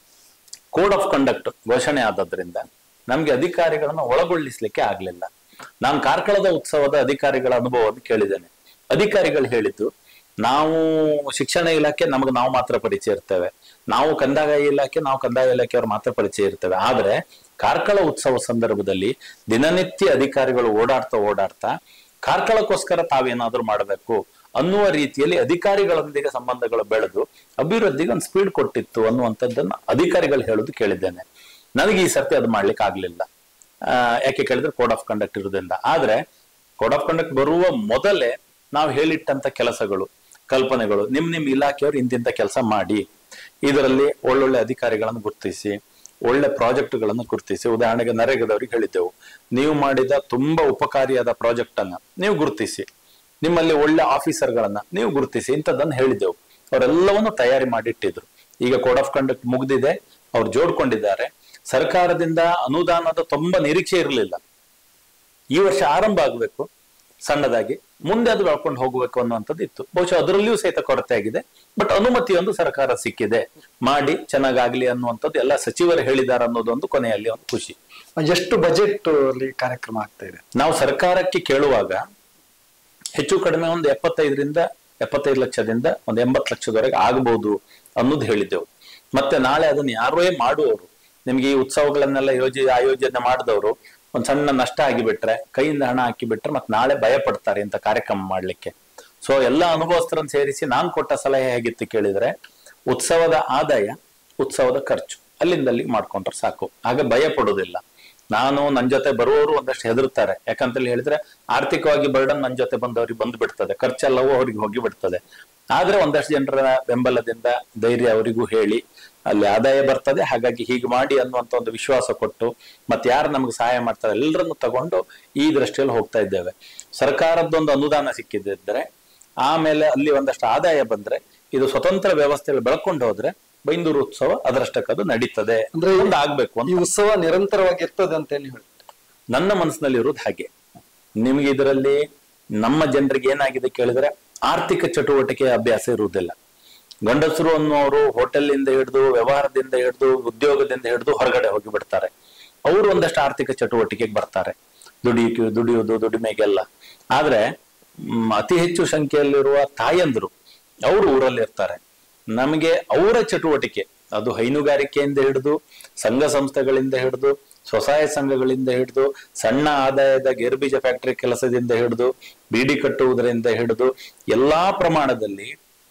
ಕೋಡ್ ಆಫ್ ಕಂಡಕ್ಟ್ ಘೋಷಣೆ ಆದದ್ರಿಂದ ನಮ್ಗೆ ಅಧಿಕಾರಿಗಳನ್ನ ಒಳಗೊಳ್ಳಿಸ್ಲಿಕ್ಕೆ ಆಗ್ಲಿಲ್ಲ ನಾನು ಕಾರ್ಕಳದ ಉತ್ಸವದ ಅಧಿಕಾರಿಗಳ ಅನುಭವವನ್ನು ಕೇಳಿದ್ದೇನೆ ಅಧಿಕಾರಿಗಳು ಹೇಳಿದ್ದು ನಾವು ಶಿಕ್ಷಣ ಇಲಾಖೆ ನಮಗೆ ನಾವು ಮಾತ್ರ ಪರಿಚಯ ಇರ್ತೇವೆ ನಾವು ಕಂದಾಯ ಇಲಾಖೆ ನಾವು ಕಂದಾಯ ಇಲಾಖೆಯವ್ರು ಮಾತ್ರ ಪರಿಚಯ ಇರ್ತೇವೆ ಆದ್ರೆ ಕಾರ್ಕಳ ಉತ್ಸವ ಸಂದರ್ಭದಲ್ಲಿ ದಿನನಿತ್ಯ ಅಧಿಕಾರಿಗಳು ಓಡಾಡ್ತಾ ಓಡಾಡ್ತಾ ಕಾರ್ಕಳಕ್ಕೋಸ್ಕರ ತಾವೇನಾದ್ರೂ ಮಾಡಬೇಕು ಅನ್ನುವ ರೀತಿಯಲ್ಲಿ ಅಧಿಕಾರಿಗಳೊಂದಿಗೆ ಸಂಬಂಧಗಳು ಬೆಳೆದು ಅಭಿವೃದ್ಧಿಗೆ ಒಂದು ಸ್ಪೀಡ್ ಕೊಟ್ಟಿತ್ತು ಅನ್ನುವಂಥದ್ದನ್ನ ಅಧಿಕಾರಿಗಳು ಹೇಳೋದು ಕೇಳಿದ್ದೇನೆ ನನಗೆ ಈ ಸರ್ತಿ ಅದು ಮಾಡ್ಲಿಕ್ಕೆ ಆಗ್ಲಿಲ್ಲ ಆ, ಯಾಕೆ ಕೇಳಿದ್ರೆ ಕೋಡ್ ಆಫ್ ಕಂಡಕ್ಟ್ ಇರೋದ್ರಿಂದ ಆದ್ರೆ ಕೋಡ್ ಆಫ್ ಕಂಡಕ್ಟ್ ಬರುವ ಮೊದಲೇ ನಾವು ಹೇಳಿಟ್ಟಂತ ಕೆಲಸಗಳು ಕಲ್ಪನೆಗಳು ನಿಮ್ ನಿಮ್ ಇಲಾಖೆಯವರು ಇಂತಿಂತ ಕೆಲಸ ಮಾಡಿ ಇದರಲ್ಲಿ ಒಳ್ಳೊಳ್ಳೆ ಅಧಿಕಾರಿಗಳನ್ನು ಗುರುತಿಸಿ ಒಳ್ಳೆ ಪ್ರಾಜೆಕ್ಟ್ಗಳನ್ನು ಗುರುತಿಸಿ ಉದಾಹರಣೆಗೆ ನರೇಗಾದವ್ರಿಗೆ ಹೇಳಿದ್ದೆವು ನೀವು ಮಾಡಿದ ತುಂಬಾ ಉಪಕಾರಿಯಾದ ಪ್ರಾಜೆಕ್ಟ್ ಅನ್ನ ನೀವು ಗುರುತಿಸಿ ನಿಮ್ಮಲ್ಲಿ ಒಳ್ಳೆ ಆಫೀಸರ್ಗಳನ್ನ ನೀವು ಗುರುತಿಸಿ ಇಂಥದ್ದನ್ನು ಹೇಳಿದ್ದೆವು ಅವರೆಲ್ಲವನ್ನು ತಯಾರಿ ಮಾಡಿಟ್ಟಿದ್ರು ಈಗ ಕೋಡ್ ಆಫ್ ಕಂಡಕ್ಟ್ ಮುಗ್ದಿದೆ ಅವ್ರು ಜೋಡ್ಕೊಂಡಿದ್ದಾರೆ ಸರ್ಕಾರದಿಂದ ಅನುದಾನದ ತುಂಬಾ ನಿರೀಕ್ಷೆ ಇರಲಿಲ್ಲ ಈ ವರ್ಷ ಆರಂಭ ಆಗಬೇಕು ಸಣ್ಣದಾಗಿ ಮುಂದೆ ಅದು ಬೆಳ್ಕೊಂಡು ಹೋಗ್ಬೇಕು ಅನ್ನುವಂಥದ್ದು ಇತ್ತು ಬಹುಶಃ ಅದರಲ್ಲಿಯೂ ಸಹಿತ ಕೊರತೆ ಆಗಿದೆ ಬಟ್ ಅನುಮತಿಯೊಂದು ಸರ್ಕಾರ ಸಿಕ್ಕಿದೆ ಮಾಡಿ ಚೆನ್ನಾಗಾಗ್ಲಿ ಅನ್ನುವಂಥದ್ದು ಎಲ್ಲ ಸಚಿವರು ಹೇಳಿದ್ದಾರೆ ಅನ್ನೋದೊಂದು ಕೊನೆಯಲ್ಲಿ ಒಂದು ಖುಷಿ ಎಷ್ಟು ಬಜೆಟ್ ಅಲ್ಲಿ ಕಾರ್ಯಕ್ರಮ ಆಗ್ತಾ ಇದೆ ನಾವು ಸರ್ಕಾರಕ್ಕೆ ಕೇಳುವಾಗ ಹೆಚ್ಚು ಕಡಿಮೆ ಒಂದು ಎಪ್ಪತ್ತೈದರಿಂದ ಎಪ್ಪತ್ತೈದು ಲಕ್ಷದಿಂದ ಒಂದು ಎಂಬತ್ತು ಲಕ್ಷದವರೆಗೆ ಆಗಬಹುದು ಅನ್ನೋದು ಹೇಳಿದ್ದೆವು ಮತ್ತೆ ನಾಳೆ ಅದನ್ನ ಯಾರೇ ಮಾಡುವವರು ನಿಮ್ಗೆ ಈ ಉತ್ಸವಗಳನ್ನೆಲ್ಲ ಯೋಜಿ ಆಯೋಜನೆ ಮಾಡಿದವರು ಒಂದ್ ಸಣ್ಣ ನಷ್ಟ ಆಗಿಬಿಟ್ರೆ ಕೈಯಿಂದ ಹಣ ಹಾಕಿಬಿಟ್ರೆ ಮತ್ತೆ ನಾಳೆ ಭಯ ಪಡ್ತಾರೆ ಇಂಥ ಕಾರ್ಯಕ್ರಮ ಮಾಡ್ಲಿಕ್ಕೆ ಸೊ ಎಲ್ಲ ಅನುಭವಸ್ಥರನ್ನು ಸೇರಿಸಿ ನಾನು ಕೊಟ್ಟ ಸಲಹೆ ಹೇಗಿತ್ತು ಕೇಳಿದ್ರೆ ಉತ್ಸವದ ಆದಾಯ ಉತ್ಸವದ ಖರ್ಚು ಅಲ್ಲಿಂದ ಅಲ್ಲಿಗೆ ಮಾಡ್ಕೊಂಡ್ರೆ ಸಾಕು ಆಗ ಭಯ ಪಡೋದಿಲ್ಲ ನಾನು ನನ್ನ ಜೊತೆ ಬರುವವರು ಒಂದಷ್ಟು ಹೆದರ್ತಾರೆ ಯಾಕಂತೇಳಿ ಹೇಳಿದ್ರೆ ಆರ್ಥಿಕವಾಗಿ ಬರ್ಡನ್ ನನ್ನ ಜೊತೆ ಬಂದವರಿಗೆ ಬಂದು ಬಿಡ್ತದೆ ಖರ್ಚೆಲ್ಲವೂ ಅವ್ರಿಗೆ ಹೋಗಿ ಬಿಡ್ತದೆ ಆದ್ರೆ ಒಂದಷ್ಟು ಜನರ ಬೆಂಬಲದಿಂದ ಧೈರ್ಯ ಅವರಿಗೂ ಹೇಳಿ ಅಲ್ಲಿ ಆದಾಯ ಬರ್ತದೆ ಹಾಗಾಗಿ ಹೀಗೆ ಮಾಡಿ ಅನ್ನುವಂತ ಒಂದು ವಿಶ್ವಾಸ ಕೊಟ್ಟು ಮತ್ತೆ ಯಾರು ನಮ್ಗೆ ಸಹಾಯ ಮಾಡ್ತಾರೆ ಎಲ್ಲರನ್ನು ತಗೊಂಡು ಈ ದೃಷ್ಟಿಯಲ್ಲಿ ಹೋಗ್ತಾ ಇದ್ದೇವೆ ಸರ್ಕಾರದ್ದೊಂದು ಅನುದಾನ ಸಿಕ್ಕಿದ್ದರೆ ಆಮೇಲೆ ಅಲ್ಲಿ ಒಂದಷ್ಟು ಆದಾಯ ಬಂದ್ರೆ ಇದು ಸ್ವತಂತ್ರ ವ್ಯವಸ್ಥೆಯಲ್ಲಿ ಬೆಳ್ಕೊಂಡು ಹೋದ್ರೆ ಬೈಂದೂರು ಉತ್ಸವ ಅದರಷ್ಟಕ್ಕದು ನಡೀತದೆ ಅಂದ್ರೆ ಒಂದು ಆಗ್ಬೇಕು ಅಂತ ಈ ಉತ್ಸವ ನಿರಂತರವಾಗಿ ಇರ್ತದೆ ಅಂತ ಹೇಳಿ ಹೇಳಿ ನನ್ನ ಮನಸ್ಸಿನಲ್ಲಿ ಇರೋದು ಹಾಗೆ ನಿಮಗೆ ಇದರಲ್ಲಿ ನಮ್ಮ ಜನರಿಗೆ ಏನಾಗಿದೆ ಕೇಳಿದ್ರೆ ಆರ್ಥಿಕ ಚಟುವಟಿಕೆ ಅಭ್ಯಾಸ ಇರುವುದಿಲ್ಲ ಗಂಡಸರು ಅನ್ನೋರು ಹೋಟೆಲ್ ಇಂದ ಹಿಡಿದು ವ್ಯವಹಾರದಿಂದ ಹಿಡಿದು ಉದ್ಯೋಗದಿಂದ ಹಿಡಿದು ಹೊರಗಡೆ ಹೋಗಿ ಬಿಡ್ತಾರೆ ಅವರು ಒಂದಷ್ಟು ಆರ್ಥಿಕ ಚಟುವಟಿಕೆಗೆ ಬರ್ತಾರೆ ದುಡಿಯುವುದು ದುಡಿಯುವುದು ದುಡಿಮೆಗೆಲ್ಲ ಆದ್ರೆ ಮ್, ಅತಿ ಹೆಚ್ಚು ಸಂಖ್ಯೆಯಲ್ಲಿರುವ ತಾಯಂದ್ರು ಅವರು ಊರಲ್ಲಿ ಇರ್ತಾರೆ ನಮಗೆ ಅವರ ಚಟುವಟಿಕೆ ಅದು ಹೈನುಗಾರಿಕೆಯಿಂದ ಹಿಡಿದು ಸಂಘ ಸಂಸ್ಥೆಗಳಿಂದ ಹಿಡಿದು ಸ್ವಸಹಾಯ ಸಂಘಗಳಿಂದ ಹಿಡಿದು ಸಣ್ಣ ಆದಾಯದ ಗೇರುಬೀಜ ಫ್ಯಾಕ್ಟರಿ ಕೆಲಸದಿಂದ ಹಿಡಿದು ಬೀಡಿ ಕಟ್ಟುವುದರಿಂದ ಹಿಡಿದು ಎಲ್ಲಾ ಪ್ರಮಾಣದಲ್ಲಿ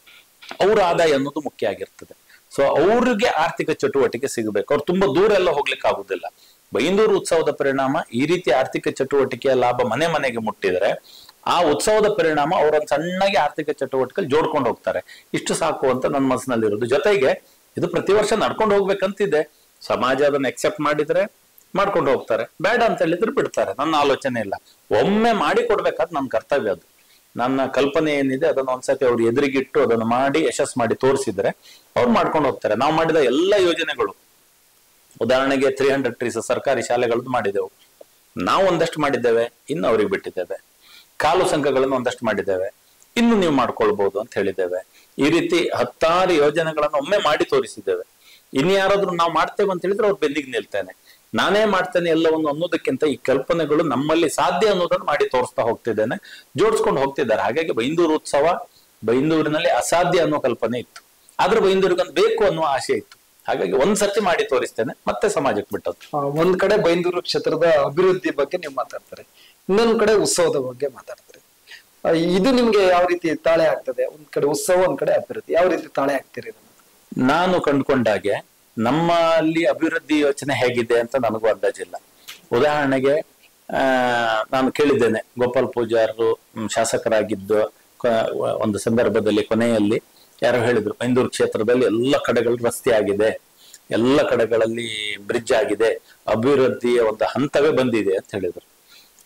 ಅವ್ರ ಆದಾಯ ಅನ್ನೋದು ಮುಖ್ಯ ಆಗಿರ್ತದೆ ಸೊ ಅವ್ರಿಗೆ ಆರ್ಥಿಕ ಚಟುವಟಿಕೆ ಸಿಗಬೇಕು ಅವ್ರು ತುಂಬಾ ದೂರ ಎಲ್ಲ ಹೋಗ್ಲಿಕ್ಕೆ ಆಗುದಿಲ್ಲ ಬೈಂದೂರು ಉತ್ಸವದ ಪರಿಣಾಮ ಈ ರೀತಿ ಆರ್ಥಿಕ ಚಟುವಟಿಕೆಯ ಲಾಭ ಮನೆ ಮನೆಗೆ ಮುಟ್ಟಿದ್ರೆ ಆ ಉತ್ಸವದ ಪರಿಣಾಮ ಅವರೊಂದು ಸಣ್ಣಗೆ ಆರ್ಥಿಕ ಚಟುವಟಿಕೆ ಜೋಡ್ಕೊಂಡು ಹೋಗ್ತಾರೆ ಇಷ್ಟು ಸಾಕು ಅಂತ ನನ್ನ ಮನಸ್ಸಿನಲ್ಲಿರೋದು ಜೊತೆಗೆ ಇದು ಪ್ರತಿ ವರ್ಷ ನಡ್ಕೊಂಡು ಹೋಗ್ಬೇಕಂತಿದೆ ಸಮಾಜ ಅದನ್ನ ಎಕ್ಸೆಪ್ಟ್ ಮಾಡಿದ್ರೆ ಮಾಡ್ಕೊಂಡು ಹೋಗ್ತಾರೆ ಬೇಡ ಅಂತ ಹೇಳಿದ್ರೆ ಬಿಡ್ತಾರೆ ನನ್ನ ಆಲೋಚನೆ ಇಲ್ಲ ಒಮ್ಮೆ ಮಾಡಿ ಕೊಡ್ಬೇಕಾದ್ ನನ್ನ ಕರ್ತವ್ಯ ಅದು ನನ್ನ ಕಲ್ಪನೆ ಏನಿದೆ ಅದನ್ನ ಒಂದ್ಸತಿ ಅವ್ರು ಎದುರಿಗಿಟ್ಟು ಅದನ್ನು ಮಾಡಿ ಯಶಸ್ ಮಾಡಿ ತೋರಿಸಿದ್ರೆ ಅವ್ರು ಮಾಡ್ಕೊಂಡು ಹೋಗ್ತಾರೆ ನಾವು ಮಾಡಿದ ಎಲ್ಲ ಯೋಜನೆಗಳು ಉದಾಹರಣೆಗೆ ತ್ರೀ ಹಂಡ್ರೆಡ್ ಟ್ರೀಸ್ ಸರ್ಕಾರಿ ಶಾಲೆಗಳದ್ದು ಮಾಡಿದೆವು ನಾವು ಒಂದಷ್ಟು ಮಾಡಿದ್ದೇವೆ ಇನ್ನು ಅವ್ರಿಗೆ ಬಿಟ್ಟಿದ್ದೇವೆ ಕಾಲು ಸಂಘಗಳನ್ನು ಒಂದಷ್ಟು ಮಾಡಿದ್ದೇವೆ ಇನ್ನು ನೀವು ಮಾಡ್ಕೊಳ್ಬಹುದು ಅಂತ ಹೇಳಿದ್ದೇವೆ ಈ ರೀತಿ ಹತ್ತಾರು ಯೋಜನೆಗಳನ್ನು ಒಮ್ಮೆ ಮಾಡಿ ತೋರಿಸಿದ್ದೇವೆ ಇನ್ಯಾರಾದ್ರೂ ನಾವು ಮಾಡ್ತೇವೆ ಅಂತ ಹೇಳಿದ್ರೆ ಅವ್ರು ಬೆನ್ನಿಗೆ ನಿಲ್ತೇನೆ ನಾನೇ ಮಾಡ್ತೇನೆ ಎಲ್ಲವನ್ನು ಅನ್ನೋದಕ್ಕಿಂತ ಈ ಕಲ್ಪನೆಗಳು ನಮ್ಮಲ್ಲಿ ಸಾಧ್ಯ ಅನ್ನೋದನ್ನು ಮಾಡಿ ತೋರಿಸ್ತಾ ಹೋಗ್ತಿದ್ದೇನೆ ಜೋಡಿಸ್ಕೊಂಡು ಹೋಗ್ತಿದ್ದಾರೆ ಹಾಗಾಗಿ ಬೈಂದೂರು ಉತ್ಸವ ಬೈಂದೂರಿನಲ್ಲಿ ಅಸಾಧ್ಯ ಅನ್ನೋ ಕಲ್ಪನೆ ಇತ್ತು ಆದ್ರೆ ಬೈಂದೂರಿಗೊಂದು ಬೇಕು ಅನ್ನುವ ಆಸೆ ಇತ್ತು ಹಾಗಾಗಿ ಒಂದ್ ಸರ್ತಿ ಮಾಡಿ ತೋರಿಸ್ತೇನೆ ಮತ್ತೆ ಸಮಾಜಕ್ಕೆ ಬಿಟ್ಟದ್ದು ಆ, ಒಂದ್ ಕಡೆ ಬೈಂದೂರು ಕ್ಷೇತ್ರದ ಅಭಿವೃದ್ಧಿ ಬಗ್ಗೆ ನೀವು ಮಾತಾಡ್ತಾರೆ ಇನ್ನೊಂದ್ ಕಡೆ ಉತ್ಸವದ ಬಗ್ಗೆ ಮಾತಾಡ್ತಾರೆ ಆ, ಇದು ನಿಮ್ಗೆ ಯಾವ ರೀತಿ ತಾಳೆ ಆಗ್ತದೆ ಒಂದ್ ಕಡೆ ಉತ್ಸವ ಒಂದ್ ಕಡೆ ಅಭಿವೃದ್ಧಿ ಯಾವ ರೀತಿ ತಾಳೆ ಆಗ್ತೀರಿ ಇದನ್ನ? ನಾನು ಕಂಡುಕೊಂಡಾಗೆ ನಮ್ಮಲ್ಲಿ ಅಭಿವೃದ್ಧಿ ಯೋಚನೆ ಹೇಗಿದೆ ಅಂತ ನನಗೂ ಅಂದಾಜಿಲ್ಲ ಉದಾಹರಣೆಗೆ ಆ ನಾನು ಕೇಳಿದ್ದೇನೆ ಗೋಪಾಲ್ ಪೂಜಾರರು ಮ್, ಶಾಸಕರಾಗಿದ್ದು ಕ- ಒಂದು ಸಂದರ್ಭದಲ್ಲಿ ಕೊನೆಯಲ್ಲಿ ಯಾರೋ ಹೇಳಿದ್ರು ಬೈಂದೂರು ಕ್ಷೇತ್ರದಲ್ಲಿ ಎಲ್ಲ ಕಡೆಗಳು ರಸ್ತೆ ಆಗಿದೆ ಎಲ್ಲ ಕಡೆಗಳಲ್ಲಿ ಬ್ರಿಡ್ಜ್ ಆಗಿದೆ ಅಭಿವೃದ್ಧಿಯ ಒಂದು ಹಂತವೇ ಬಂದಿದೆ ಅಂತ ಹೇಳಿದ್ರು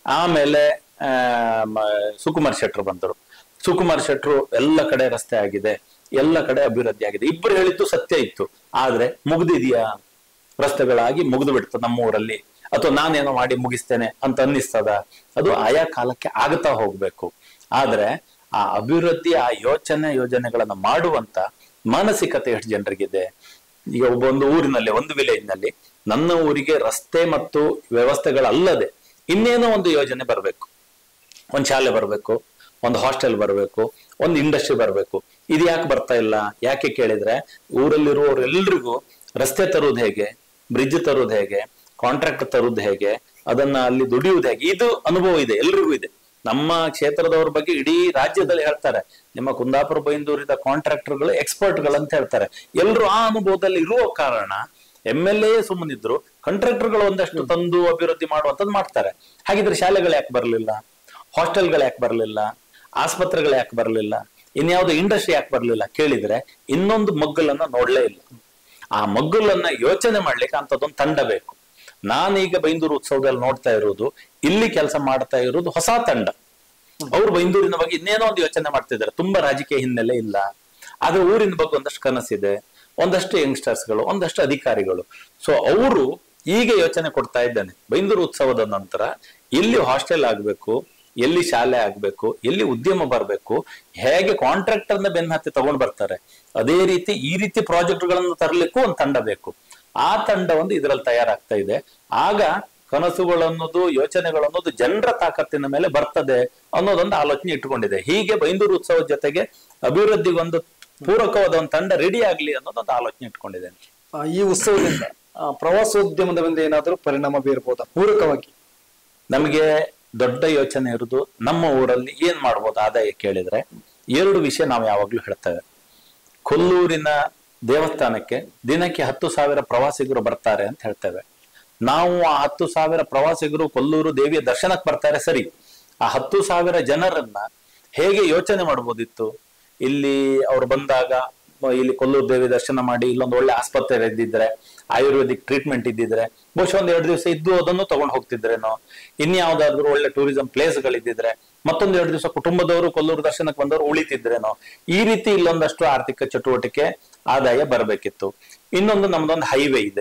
ಆಮೇಲೆ ಆ, ಮ- ಸುಕುಮಾರ್ ಶೆಟ್ರು ಬಂದರು ಸುಕುಮಾರ್ ಶೆಟ್ರು ಎಲ್ಲ ಕಡೆ ರಸ್ತೆ ಆಗಿದೆ ಎಲ್ಲ ಕಡೆ ಅಭಿವೃದ್ಧಿ ಆಗಿದೆ ಇಬ್ಬರು ಹೇಳಿದ್ದು ಸತ್ಯ ಇತ್ತು ಆದ್ರೆ ಮುಗ್ದಿದ್ಯಾ ರಸ್ತೆಗಳಾಗಿ ಮುಗಿದು ಬಿಡ್ತದೆ ನಮ್ಮ ಊರಲ್ಲಿ ಅಥವಾ ನಾನೇನೋ ಮಾಡಿ ಮುಗಿಸ್ತೇನೆ ಅಂತ ಅನ್ನಿಸ್ತದ ಅದು ಆಯಾ ಕಾಲಕ್ಕೆ ಆಗ್ತಾ ಹೋಗ್ಬೇಕು ಆದ್ರೆ ಆ ಅಭಿವೃದ್ಧಿ ಆ ಯೋಚನೆ ಯೋಜನೆಗಳನ್ನ ಮಾಡುವಂತ ಮಾನಸಿಕತೆ ಎಷ್ಟು ಜನರಿಗಿದೆ ಈಗ ಒಬ್ಬ ಒಂದು ಊರಿನಲ್ಲಿ ಒಂದು ವಿಲೇಜ್ ನಲ್ಲಿ ನನ್ನ ಊರಿಗೆ ರಸ್ತೆ ಮತ್ತು ವ್ಯವಸ್ಥೆಗಳಲ್ಲದೆ ಇನ್ನೇನೋ ಒಂದು ಯೋಜನೆ ಬರಬೇಕು ಒಂದು ಶಾಲೆ ಬರಬೇಕು ಒಂದು ಹಾಸ್ಟೆಲ್ ಬರಬೇಕು ಒಂದು ಇಂಡಸ್ಟ್ರಿ ಬರಬೇಕು ಇದು ಯಾಕೆ ಬರ್ತಾ ಇಲ್ಲ ಯಾಕೆ ಕೇಳಿದ್ರೆ ಊರಲ್ಲಿರುವವರೆಲ್ರಿಗೂ ರಸ್ತೆ ತರುವುದು ಹೇಗೆ ಬ್ರಿಡ್ಜ್ ತರುವುದು ಹೇಗೆ ಕಾಂಟ್ರಾಕ್ಟ್ ತರುವುದು ಹೇಗೆ ಅದನ್ನ ಅಲ್ಲಿ ದುಡಿಯುವುದು ಹೇಗೆ ಇದು ಅನುಭವ ಇದೆ ಎಲ್ರಿಗೂ ಇದೆ ನಮ್ಮ ಕ್ಷೇತ್ರದವ್ರ ಬಗ್ಗೆ ಇಡೀ ರಾಜ್ಯದಲ್ಲಿ ಹೇಳ್ತಾರೆ ನಿಮ್ಮ ಕುಂದಾಪುರ ಬೈಂದೂರಿದ ಕಾಂಟ್ರಾಕ್ಟರ್ಗಳು ಎಕ್ಸ್ಪರ್ಟ್ಗಳು ಅಂತ ಹೇಳ್ತಾರೆ ಎಲ್ಲರೂ ಆ ಅನುಭವದಲ್ಲಿ ಇರುವ ಕಾರಣ ಎಂ ಎಲ್ ಎ ಸುಮ್ಮನಿದ್ರು ಕಾಂಟ್ರಾಕ್ಟರ್ಗಳು ಒಂದಷ್ಟು ತಂದು ಅಭಿವೃದ್ಧಿ ಮಾಡುವಂತದ್ದು ಮಾಡ್ತಾರೆ ಹಾಗಿದ್ರೆ ಶಾಲೆಗಳು ಯಾಕೆ ಬರಲಿಲ್ಲ ಹಾಸ್ಟೆಲ್ಗಳು ಯಾಕೆ ಬರಲಿಲ್ಲ ಆಸ್ಪತ್ರೆಗಳು ಯಾಕೆ ಬರಲಿಲ್ಲ ಇನ್ಯಾವುದೋ ಇಂಡಸ್ಟ್ರಿ ಯಾಕೆ ಬರಲಿಲ್ಲ ಕೇಳಿದ್ರೆ ಇನ್ನೊಂದು ಮಗ್ಗಲನ್ನ ನೋಡ್ಲೇ ಇಲ್ಲ ಆ ಮಗ್ಗಲನ್ನ ಯೋಚನೆ ಮಾಡ್ಲಿಕ್ಕೆ ಅಂತದೊಂದು ತಂಡ ಬೇಕು ನಾನೀಗ ಬೈಂದೂರು ಉತ್ಸವದಲ್ಲಿ ನೋಡ್ತಾ ಇರೋದು ಇಲ್ಲಿ ಕೆಲಸ ಮಾಡ್ತಾ ಇರೋದು ಹೊಸ ತಂಡ ಅವ್ರು ಬೈಂದೂರಿನ ಬಗ್ಗೆ ಇನ್ನೇನೋ ಒಂದು ಯೋಚನೆ ಮಾಡ್ತಿದ್ದಾರೆ ತುಂಬಾ ರಾಜಕೀಯ ಹಿನ್ನೆಲೆ ಇಲ್ಲ ಆದ್ರೆ ಊರಿನ ಬಗ್ಗೆ ಒಂದಷ್ಟು ಕನಸಿದೆ ಒಂದಷ್ಟು ಯಂಗ್ಸ್ಟರ್ಸ್ಗಳು ಒಂದಷ್ಟು ಅಧಿಕಾರಿಗಳು ಸೊ ಅವರು ಈಗ ಯೋಚನೆ ಕೊಡ್ತಾ ಇದ್ದಾನೆ ಬೈಂದೂರು ಉತ್ಸವದ ನಂತರ ಎಲ್ಲಿ ಹಾಸ್ಟೆಲ್ ಆಗ್ಬೇಕು ಎಲ್ಲಿ ಶಾಲೆ ಆಗ್ಬೇಕು ಎಲ್ಲಿ ಉದ್ಯಮ ಬರಬೇಕು ಹೇಗೆ ಕಾಂಟ್ರಾಕ್ಟರ್ನ ಬೆನ್ನ ಹತ್ತಿ ತಗೊಂಡ್ ಬರ್ತಾರೆ ಅದೇ ರೀತಿ ಈ ರೀತಿ ಪ್ರಾಜೆಕ್ಟ್ಗಳನ್ನು ತರಲಿಕ್ಕೂ ಒಂದು ತಂಡ ಬೇಕು ಆ ತಂಡ ಒಂದು ಇದರಲ್ಲಿ ತಯಾರಾಗ್ತಾ ಇದೆ ಆಗ ಕನಸುಗಳನ್ನೋದು ಯೋಚನೆಗಳನ್ನೋದು ಜನರ ತಾಕತ್ತಿನ ಮೇಲೆ ಬರ್ತದೆ ಅನ್ನೋದೊಂದು ಆಲೋಚನೆ ಇಟ್ಟುಕೊಂಡಿದೆ ಹೀಗೆ ಬೈಂದೂರು ಉತ್ಸವದ ಜೊತೆಗೆ ಅಭಿವೃದ್ಧಿಗೆ ಒಂದು ಪೂರಕವಾದ ಒಂದು ತಂಡ ರೆಡಿ ಆಗ್ಲಿ ಅನ್ನೋದೊಂದು ಆಲೋಚನೆ ಇಟ್ಕೊಂಡಿದ್ದೇನೆ ಆ, ಈ ಉತ್ಸವದಿಂದ ಆ, ಪ್ರವಾಸೋದ್ಯಮದ ಮೇಲೆ ಏನಾದರೂ ಪರಿಣಾಮ ಬೀರಬಹುದಾ ಪೂರಕವಾಗಿ ನಮಗೆ ದೊಡ್ಡ ಯೋಚನೆ ಇರುವುದು ನಮ್ಮ ಊರಲ್ಲಿ ಏನ್ ಮಾಡ್ಬೋದು ಆದಾಯ ಕೇಳಿದ್ರೆ ಎರಡು ವಿಷಯ ನಾವು ಯಾವಾಗ್ಲೂ ಹೇಳ್ತೇವೆ ಕೊಲ್ಲೂರಿನ ದೇವಸ್ಥಾನಕ್ಕೆ ದಿನಕ್ಕೆ ಹತ್ತು ಸಾವಿರ ಪ್ರವಾಸಿಗರು ಬರ್ತಾರೆ ಅಂತ ಹೇಳ್ತೇವೆ ನಾವು ಆ ಹತ್ತು ಸಾವಿರ ಪ್ರವಾಸಿಗರು ಕೊಲ್ಲೂರು ದೇವಿಯ ದರ್ಶನಕ್ಕೆ ಬರ್ತಾರೆ ಸರಿ ಆ ಹತ್ತು ಸಾವಿರ ಜನರನ್ನ ಹೇಗೆ ಯೋಚನೆ ಮಾಡ್ಬೋದಿತ್ತು ಇಲ್ಲಿ ಅವ್ರು ಬಂದಾಗ ಮ- ಇಲ್ಲಿ ಕೊಲ್ಲೂರು ದೇವಿ ದರ್ಶನ ಮಾಡಿ ಇಲ್ಲೊಂದು ಒಳ್ಳೆ ಆಸ್ಪತ್ರೆ ಇದ್ದಿದ್ರೆ ಆಯುರ್ವೇದಿಕ್ ಟ್ರೀಟ್ಮೆಂಟ್ ಇದ್ದಿದ್ರೆ ಬಹುಶಃ ಒಂದ್ ಎರಡು ದಿವಸ ಇದ್ದು ಅದನ್ನು ತಗೊಂಡು ಹೋಗ್ತಿದ್ರೇನೋ ಇನ್ಯಾವುದಾದ್ರೂ ಒಳ್ಳೆ ಟೂರಿಸಂ ಪ್ಲೇಸ್ಗಳಿದ್ದಿದ್ರೆ ಮತ್ತೊಂದ್ ಎರಡು ದಿವಸ ಕುಟುಂಬದವರು ಕೊಲ್ಲೂರು ದರ್ಶನಕ್ಕೆ ಬಂದವರು ಉಳಿತಿದ್ರೇನೋ ಈ ರೀತಿ ಇಲ್ಲೊಂದಷ್ಟು ಆರ್ಥಿಕ ಚಟುವಟಿಕೆ ಆದಾಯ ಬರಬೇಕಿತ್ತು ಇನ್ನೊಂದು ನಮ್ದೊಂದು ಹೈವೇ ಇದೆ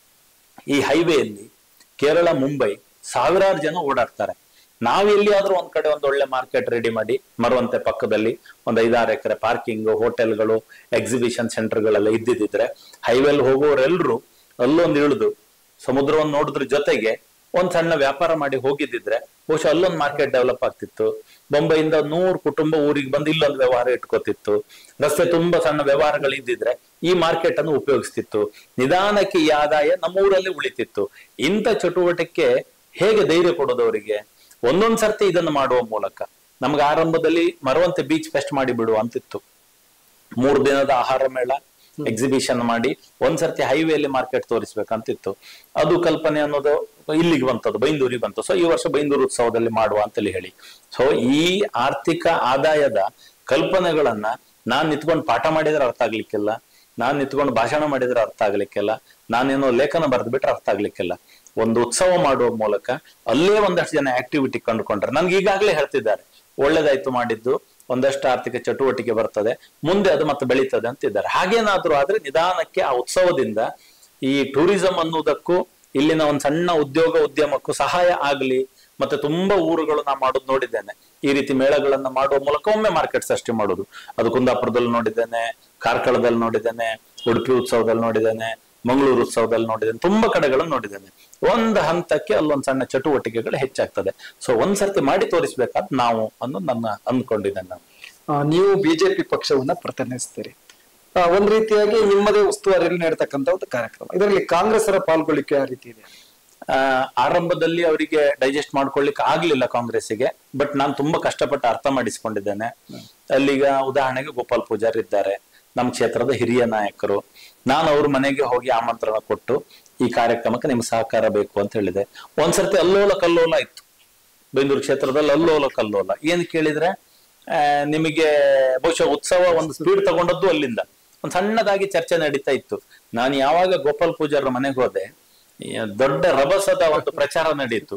ಈ ಹೈವೇಯಲ್ಲಿ ಕೇರಳ ಮುಂಬೈ ಸಾವಿರಾರು ಜನ ಓಡಾಡ್ತಾರೆ ನಾವ್ ಎಲ್ಲಿಯಾದ್ರೂ ಒಂದ್ ಕಡೆ ಒಂದ್ ಒಳ್ಳೆ ಮಾರ್ಕೆಟ್ ರೆಡಿ ಮಾಡಿ ಮರುವಂತೆ ಪಕ್ಕದಲ್ಲಿ ಒಂದ್ ಐದಾರು ಎಕರೆ ಪಾರ್ಕಿಂಗ್ ಹೋಟೆಲ್ಗಳು ಎಕ್ಸಿಬಿಷನ್ ಸೆಂಟರ್ಗಳೆಲ್ಲ ಇದ್ದಿದ್ರೆ ಹೈವೇಲಿ ಹೋಗುವವರೆಲ್ಲರೂ ಅಲ್ಲೊಂದು ಇಳಿದು ಸಮುದ್ರವನ್ನು ನೋಡಿದ್ರ ಜೊತೆಗೆ ಒಂದ್ ಸಣ್ಣ ವ್ಯಾಪಾರ ಮಾಡಿ ಹೋಗಿದ್ದಿದ್ರೆ ಬಹುಶಃ ಅಲ್ಲೊಂದು ಮಾರ್ಕೆಟ್ ಡೆವಲಪ್ ಆಗ್ತಿತ್ತು ಬೊಂಬೈಯಿಂದ ನೂರು ಕುಟುಂಬ ಊರಿಗೆ ಬಂದು ಇಲ್ಲೊಂದು ವ್ಯವಹಾರ ಇಟ್ಕೋತಿತ್ತು ರಸ್ತೆ ತುಂಬಾ ಸಣ್ಣ ವ್ಯವಹಾರಗಳು ಇದ್ದಿದ್ರೆ ಈ ಮಾರ್ಕೆಟ್ ಅನ್ನು ಉಪಯೋಗಿಸ್ತಿತ್ತು ನಿಧಾನಕ್ಕೆ ಈ ಆದಾಯ ನಮ್ಮ ಊರಲ್ಲಿ ಉಳಿತಿತ್ತು ಇಂಥ ಚಟುವಟಿಕೆ ಹೇಗೆ ಧೈರ್ಯ ಕೊಡೋದು ಅವರಿಗೆ ಒಂದೊಂದ್ ಸರ್ತಿ ಇದನ್ನು ಮಾಡುವ ಮೂಲಕ ನಮ್ಗೆ ಆರಂಭದಲ್ಲಿ ಮರವಂತೆ ಬೀಚ್ ಫೆಸ್ಟ್ ಮಾಡಿ ಬಿಡುವ ಅಂತಿತ್ತು ಮೂರು ದಿನದ ಆಹಾರ ಮೇಳ ಎಕ್ಸಿಬಿಷನ್ ಮಾಡಿ ಒಂದ್ಸರ್ತಿ ಹೈವೇಲಿ ಮಾರ್ಕೆಟ್ ತೋರಿಸ್ಬೇಕಂತಿತ್ತು ಅದು ಕಲ್ಪನೆ ಅನ್ನೋದು ಇಲ್ಲಿಗೆ ಬಂತದ್ದು ಬೈಂದೂರಿಗೆ ಬಂತು ಸೊ ಈ ವರ್ಷ ಬೈಂದೂರು ಉತ್ಸವದಲ್ಲಿ ಮಾಡುವ ಅಂತೇಳಿ ಹೇಳಿ ಸೊ ಈ ಆರ್ಥಿಕ ಆದಾಯದ ಕಲ್ಪನೆಗಳನ್ನ ನಾನ್ ನಿಂತ್ಕೊಂಡು ಪಾಠ ಮಾಡಿದ್ರೆ ಅರ್ಥ ಆಗ್ಲಿಕ್ಕಿಲ್ಲ ನಾನ್ ನಿಂತ್ಕೊಂಡು ಭಾಷಣ ಮಾಡಿದ್ರೆ ಅರ್ಥ ಆಗ್ಲಿಕ್ಕಿಲ್ಲ ನಾನೇನೋ ಲೇಖನ ಬರೆದು ಬಿಟ್ರೆ ಅರ್ಥ ಆಗ್ಲಿಕ್ಕಿಲ್ಲ ಒಂದು ಉತ್ಸವ ಮಾಡುವ ಮೂಲಕ ಅಲ್ಲೇ ಒಂದಷ್ಟು ಜನ ಆಕ್ಟಿವಿಟಿ ಕಂಡುಕೊಂಡ್ರೆ ನನ್ಗೆ ಈಗಾಗಲೇ ಹೇಳ್ತಿದ್ದಾರೆ ಒಳ್ಳೇದಾಯ್ತು ಮಾಡಿದ್ದು ಒಂದಷ್ಟು ಆರ್ಥಿಕ ಚಟುವಟಿಕೆ ಬರ್ತದೆ ಮುಂದೆ ಅದು ಮತ್ತೆ ಬೆಳೀತದೆ ಅಂತಿದ್ದಾರೆ ಹಾಗೇನಾದ್ರೂ ಆದ್ರೆ ನಿಧಾನಕ್ಕೆ ಆ ಉತ್ಸವದಿಂದ ಈ ಟೂರಿಸಂ ಅನ್ನುವುದಕ್ಕೂ ಇಲ್ಲಿನ ಒಂದು ಸಣ್ಣ ಉದ್ಯೋಗ ಉದ್ಯಮಕ್ಕೂ ಸಹಾಯ ಆಗ್ಲಿ ಮತ್ತೆ ತುಂಬಾ ಊರುಗಳು ನಾ ಮಾಡೋದು ನೋಡಿದ್ದೇನೆ ಈ ರೀತಿ ಮೇಳಗಳನ್ನ ಮಾಡುವ ಮೂಲಕ ಒಮ್ಮೆ ಮಾರ್ಕೆಟ್ ಸೃಷ್ಟಿ ಮಾಡೋದು ಅದು ಕುಂದಾಪುರದಲ್ಲಿ ನೋಡಿದ್ದೇನೆ ಕಾರ್ಕಳದಲ್ಲಿ ನೋಡಿದ್ದೇನೆ ಉಡುಪಿ ಉತ್ಸವದಲ್ಲಿ ನೋಡಿದ್ದೇನೆ ಮಂಗಳೂರು ಉತ್ಸವದಲ್ಲಿ ನೋಡಿದ್ದೇನೆ ತುಂಬಾ ಕಡೆಗಳನ್ನು ನೋಡಿದ್ದೇನೆ ಒಂದು ಹಂತಕ್ಕೆ ಅಲ್ಲೊಂದು ಸಣ್ಣ ಚಟುವಟಿಕೆಗಳು ಹೆಚ್ಚಾಗ್ತದೆ ಸೊ ಒಂದ್ ಸರ್ತಿ ಮಾಡಿ ತೋರಿಸ್ಬೇಕಾದ್ ನಾವು ಅನ್ನೋದು ನನ್ನ ಅಂದ್ಕೊಂಡಿದ್ದೇನೆ ನಾನು ಆ, ನೀವು ಬಿಜೆಪಿ ಪಕ್ಷವನ್ನ ಪ್ರತಿನಿಧಿಸ್ತೀರಿ ಆ, ಒಂದ್ ರೀತಿಯಾಗಿ ನಿಮ್ಮದೇ ಉಸ್ತುವಾರಿಯಲ್ಲಿ ನಡೆತಕ್ಕಂತ ಒಂದು ಕಾರ್ಯಕ್ರಮ ಇದರಲ್ಲಿ ಕಾಂಗ್ರೆಸ್ಸರ ಪಾಲ್ಗೊಳ್ಳಿಕೆ ಯಾವ ರೀತಿ ಇದೆ ಆ, ಆರಂಭದಲ್ಲಿ ಅವರಿಗೆ ಡೈಜೆಸ್ಟ್ ಮಾಡ್ಕೊಳ್ಳಿಕ್ಕೆ ಆಗ್ಲಿಲ್ಲ ಕಾಂಗ್ರೆಸ್ಸಿಗೆ ಬಟ್ ನಾನು ತುಂಬಾ ಕಷ್ಟಪಟ್ಟು ಅರ್ಥ ಮಾಡಿಸ್ಕೊಂಡಿದ್ದೇನೆ ಅಲ್ಲಿಗ ಉದಾಹರಣೆಗೆ ಗೋಪಾಲ್ ಪೂಜಾರಿ ಇದ್ದಾರೆ ನಮ್ಮ ಕ್ಷೇತ್ರದ ಹಿರಿಯ ನಾಯಕರು ನಾನು ಅವ್ರ ಮನೆಗೆ ಹೋಗಿ ಆಮಂತ್ರಣ ಕೊಟ್ಟು ಈ ಕಾರ್ಯಕ್ರಮಕ್ಕೆ ನಿಮ್ಗೆ ಸಹಕಾರ ಬೇಕು ಅಂತ ಹೇಳಿದೆ ಒಂದ್ಸರ್ತಿ ಅಲ್ಲೋಲ ಕಲ್ಲೋಲ ಇತ್ತು ಬೈಂದೂರು ಕ್ಷೇತ್ರದಲ್ಲಿ ಅಲ್ಲೋಲ ಕಲ್ಲೋಲ ಏನ್ ಕೇಳಿದ್ರೆ ಆ, ನಿಮಗೆ ಬಹುಶಃ ಉತ್ಸವ ಒಂದು ಸ್ಪೀಡ್ ತಗೊಂಡದ್ದು ಅಲ್ಲಿಂದ ಒಂದು ಸಣ್ಣದಾಗಿ ಚರ್ಚೆ ನಡೀತಾ ಇತ್ತು ನಾನು ಯಾವಾಗ ಗೋಪಾಲ್ ಪೂಜಾರ ಮನೆಗೆ ಹೋದೆ ಈ ದೊಡ್ಡ ರಭಸದ ಒಂದು ಪ್ರಚಾರ ನಡೀತು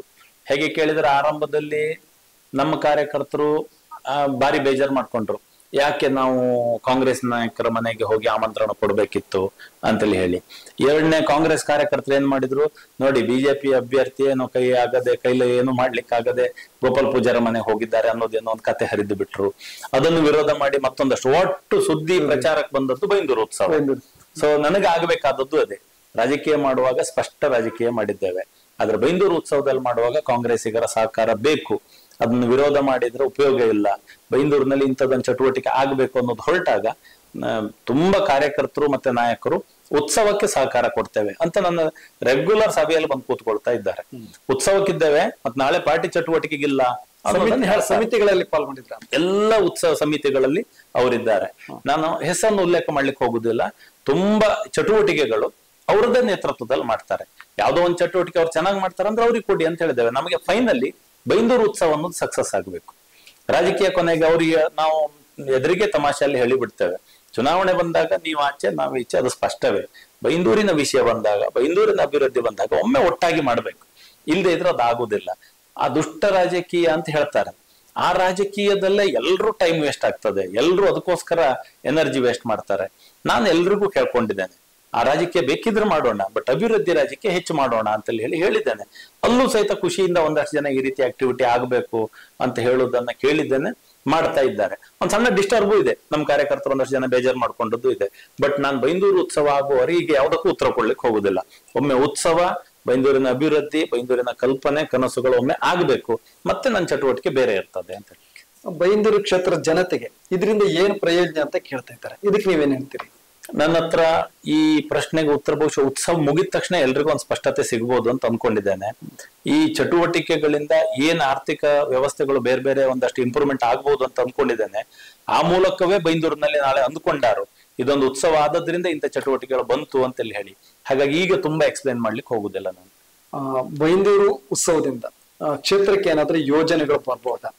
ಹೇಗೆ ಕೇಳಿದ್ರೆ ಆರಂಭದಲ್ಲಿ ನಮ್ಮ ಕಾರ್ಯಕರ್ತರು ಆ, ಭಾರಿ ಬೇಜಾರು ಮಾಡ್ಕೊಂಡ್ರು ಯಾಕೆ ನಾವು ಕಾಂಗ್ರೆಸ್ ನಾಯಕರ ಮನೆಗೆ ಹೋಗಿ ಆಮಂತ್ರಣ ಕೊಡ್ಬೇಕಿತ್ತು ಅಂತೇಳಿ ಹೇಳಿ ಎರಡನೇ ಕಾಂಗ್ರೆಸ್ ಕಾರ್ಯಕರ್ತರು ಏನ್ ಮಾಡಿದ್ರು ನೋಡಿ ಬಿಜೆಪಿ ಅಭ್ಯರ್ಥಿ ಏನೋ ಕೈ ಆಗದೆ ಕೈಲಿ ಏನು ಮಾಡ್ಲಿಕ್ಕೆ ಆಗದೆ ಗೋಪಾಲ್ ಪೂಜಾರ ಮನೆಗೆ ಹೋಗಿದ್ದಾರೆ ಅನ್ನೋದೇನೋ ಒಂದು ಕತೆ ಹರಿದು ಬಿಟ್ರು ಅದನ್ನು ವಿರೋಧ ಮಾಡಿ ಮತ್ತೊಂದಷ್ಟು ಒಟ್ಟು ಸುದ್ದಿ ಪ್ರಚಾರಕ್ಕೆ ಬಂದದ್ದು ಬೈಂದೂರು ಉತ್ಸವ ಬೈಂದೂರು. ಸೊ ನನಗೆ ಆಗಬೇಕಾದದ್ದು ಅದೇ ರಾಜಕೀಯ ಮಾಡುವಾಗ ಸ್ಪಷ್ಟ ರಾಜಕೀಯ ಮಾಡಿದ್ದೇವೆ ಆದ್ರೆ ಬೈಂದೂರು ಉತ್ಸವದಲ್ಲಿ ಮಾಡುವಾಗ ಕಾಂಗ್ರೆಸ್ಸಿಗರ ಸಹಕಾರ ಬೇಕು ಅದನ್ನು ವಿರೋಧ ಮಾಡಿದ್ರೆ ಉಪಯೋಗ ಇಲ್ಲ ಬೈಂದೂರಿನಲ್ಲಿ ಇಂಥದ್ದೊಂದು ಚಟುವಟಿಕೆ ಆಗ್ಬೇಕು ಅನ್ನೋದು ಹೊರಟಾಗ ಆ, ತುಂಬಾ ಕಾರ್ಯಕರ್ತರು ಮತ್ತೆ ನಾಯಕರು ಉತ್ಸವಕ್ಕೆ ಸಹಕಾರ ಕೊಡ್ತೇವೆ ಅಂತ ನನ್ನ ರೆಗ್ಯುಲರ್ ಸಭೆಯಲ್ಲಿ ಬಂದು ಕೂತ್ಕೊಳ್ತಾ ಇದ್ದಾರೆ ಉತ್ಸವಕ್ಕಿದ್ದೇವೆ ಮತ್ತೆ ನಾಳೆ ಪಾರ್ಟಿ ಚಟುವಟಿಕೆಗಿಲ್ಲ ಅನ್ನೋದನ್ನ ಸಮಿತಿ- ಹೇಳ್ತಾರೆ. ಸಮಿತಿಗಳಲ್ಲಿ ಪಾಲ್ಗೊಂಡಿದ್ರ ಎಲ್ಲ ಉತ್ಸವ ಸಮಿತಿಗಳಲ್ಲಿ ಅವರಿದ್ದಾರೆ ನಾನು ಹೆಸರನ್ನು ಉಲ್ಲೇಖ ಮಾಡ್ಲಿಕ್ಕೆ ಹೋಗುದಿಲ್ಲ ತುಂಬಾ ಚಟುವಟಿಕೆಗಳು ಅವರದ್ದೇ ನೇತೃತ್ವದಲ್ಲಿ ಮಾಡ್ತಾರೆ ಯಾವ್ದೋ ಒಂದು ಚಟುವಟಿಕೆ ಅವ್ರು ಚೆನ್ನಾಗಿ ಮಾಡ್ತಾರೆ ಅಂದ್ರೆ ಅವ್ರಿಗೆ ಕೊಡಿ ಅಂತ ಹೇಳಿದ್ದೇವೆ ನಮಗೆ ಫೈನಲಿ ಬೈಂದೂರು ಉತ್ಸವ ಅನ್ನೋದು ಸಕ್ಸಸ್ ಆಗಬೇಕು ರಾಜಕೀಯ ಕೊನೆಗೆ ಅವರಿಗೆ ನಾವು ಎದುರಿಗೆ ತಮಾಷೆಯಲ್ಲಿ ಹೇಳಿಬಿಡ್ತೇವೆ ಚುನಾವಣೆ ಬಂದಾಗ ನೀವು ಆಚೆ ನಾವು ಈಚೆ ಅದು ಸ್ಪಷ್ಟವೇ ಬೈಂದೂರಿನ ವಿಷಯ ಬಂದಾಗ ಬೈಂದೂರಿನ ಅಭಿವೃದ್ಧಿ ಬಂದಾಗ ಒಮ್ಮೆ ಒಟ್ಟಾಗಿ ಮಾಡ್ಬೇಕು ಇಲ್ಲದೆ ಇದ್ರೆ ಅದು ಆಗುದಿಲ್ಲ ಆ ದುಷ್ಟ ರಾಜಕೀಯ ಅಂತ ಹೇಳ್ತಾರೆ ಆ ರಾಜಕೀಯದಲ್ಲೇ ಎಲ್ರೂ ಟೈಮ್ ವೇಸ್ಟ್ ಆಗ್ತದೆ ಎಲ್ರೂ ಅದಕ್ಕೋಸ್ಕರ ಎನರ್ಜಿ ವೇಸ್ಟ್ ಮಾಡ್ತಾರೆ ನಾನು ಎಲ್ರಿಗೂ ಕೇಳ್ಕೊಂಡಿದ್ದೇನೆ ಆ ರಾಜಕೀಯ ಬೇಕಿದ್ರೆ ಮಾಡೋಣ ಬಟ್ ಅಭಿವೃದ್ಧಿ ರಾಜಕೀಯ ಹೆಚ್ಚು ಮಾಡೋಣ ಅಂತೇಳಿ ಹೇಳಿ ಹೇಳಿದ್ದೇನೆ ಅಲ್ಲೂ ಸಹಿತ ಖುಷಿಯಿಂದ ಒಂದಷ್ಟು ಜನ ಈ ರೀತಿ ಆಕ್ಟಿವಿಟಿ ಆಗಬೇಕು ಅಂತ ಹೇಳುವುದನ್ನ ಕೇಳಿದ್ದೇನೆ ಮಾಡ್ತಾ ಇದ್ದಾರೆ ಒಂದ್ ಸಣ್ಣ ಡಿಸ್ಟರ್ಬು ಇದೆ ನಮ್ಮ ಕಾರ್ಯಕರ್ತರು ಒಂದಷ್ಟು ಜನ ಬೇಜಾರು ಮಾಡ್ಕೊಂಡದ್ದು ಇದೆ ಬಟ್ ನಾನು ಬೈಂದೂರು ಉತ್ಸವ ಆಗುವವರೆಗೆ ಯಾವುದಕ್ಕೂ ಉತ್ತರ ಕೊಡ್ಲಿಕ್ಕೆ ಹೋಗುದಿಲ್ಲ ಒಮ್ಮೆ ಉತ್ಸವ ಬೈಂದೂರಿನ ಅಭಿವೃದ್ಧಿ ಬೈಂದೂರಿನ ಕಲ್ಪನೆ ಕನಸುಗಳು ಒಮ್ಮೆ ಆಗ್ಬೇಕು ಮತ್ತೆ ನನ್ನ ಚಟುವಟಿಕೆ ಬೇರೆ ಇರ್ತದೆ ಅಂತ ಹೇಳಿ ಬೈಂದೂರು ಕ್ಷೇತ್ರದ ಜನತೆಗೆ ಇದರಿಂದ ಏನ್ ಪ್ರಯೋಜನ ಅಂತ ಕೇಳ್ತಾ ಇದ್ದಾರೆ ಇದಕ್ಕೆ ನೀವೇನ್ ಹೇಳ್ತೀರಿ ನನ್ನ ಹತ್ರ ಈ ಪ್ರಶ್ನೆಗೆ ಉತ್ತರ ಬಹುಶಃ ಉತ್ಸವ ಮುಗಿದ ತಕ್ಷಣ ಎಲ್ರಿಗೂ ಒಂದು ಸ್ಪಷ್ಟತೆ ಸಿಗ್ಬೋದು ಅಂತ ಅನ್ಕೊಂಡಿದ್ದೇನೆ ಈ ಚಟುವಟಿಕೆಗಳಿಂದ ಏನ್ ಆರ್ಥಿಕ ವ್ಯವಸ್ಥೆಗಳು ಬೇರೆ ಬೇರೆ ಒಂದಷ್ಟು ಇಂಪ್ರೂವ್ಮೆಂಟ್ ಆಗ್ಬೋದು ಅಂತ ಅನ್ಕೊಂಡಿದ್ದೇನೆ ಆ ಮೂಲಕವೇ ಬೈಂದೂರಿನಲ್ಲಿ ನಾಳೆ ಅಂದ್ಕೊಂಡಾರು ಇದೊಂದು ಉತ್ಸವ ಆದದ್ರಿಂದ ಇಂಥ ಚಟುವಟಿಕೆಗಳು ಬಂತು ಅಂತೇಳಿ ಹೇಳಿ ಹಾಗಾಗಿ ಈಗ ತುಂಬಾ ಎಕ್ಸ್ಪ್ಲೈನ್ ಮಾಡ್ಲಿಕ್ಕೆ ಹೋಗುದಿಲ್ಲ ನಾನು ಆ, ಬೈಂದೂರು ಉತ್ಸವದಿಂದ ಆ, ಕ್ಷೇತ್ರಕ್ಕೆ ಏನಾದ್ರೂ ಯೋಜನೆಗಳು ಬರ್ಬೋದಾ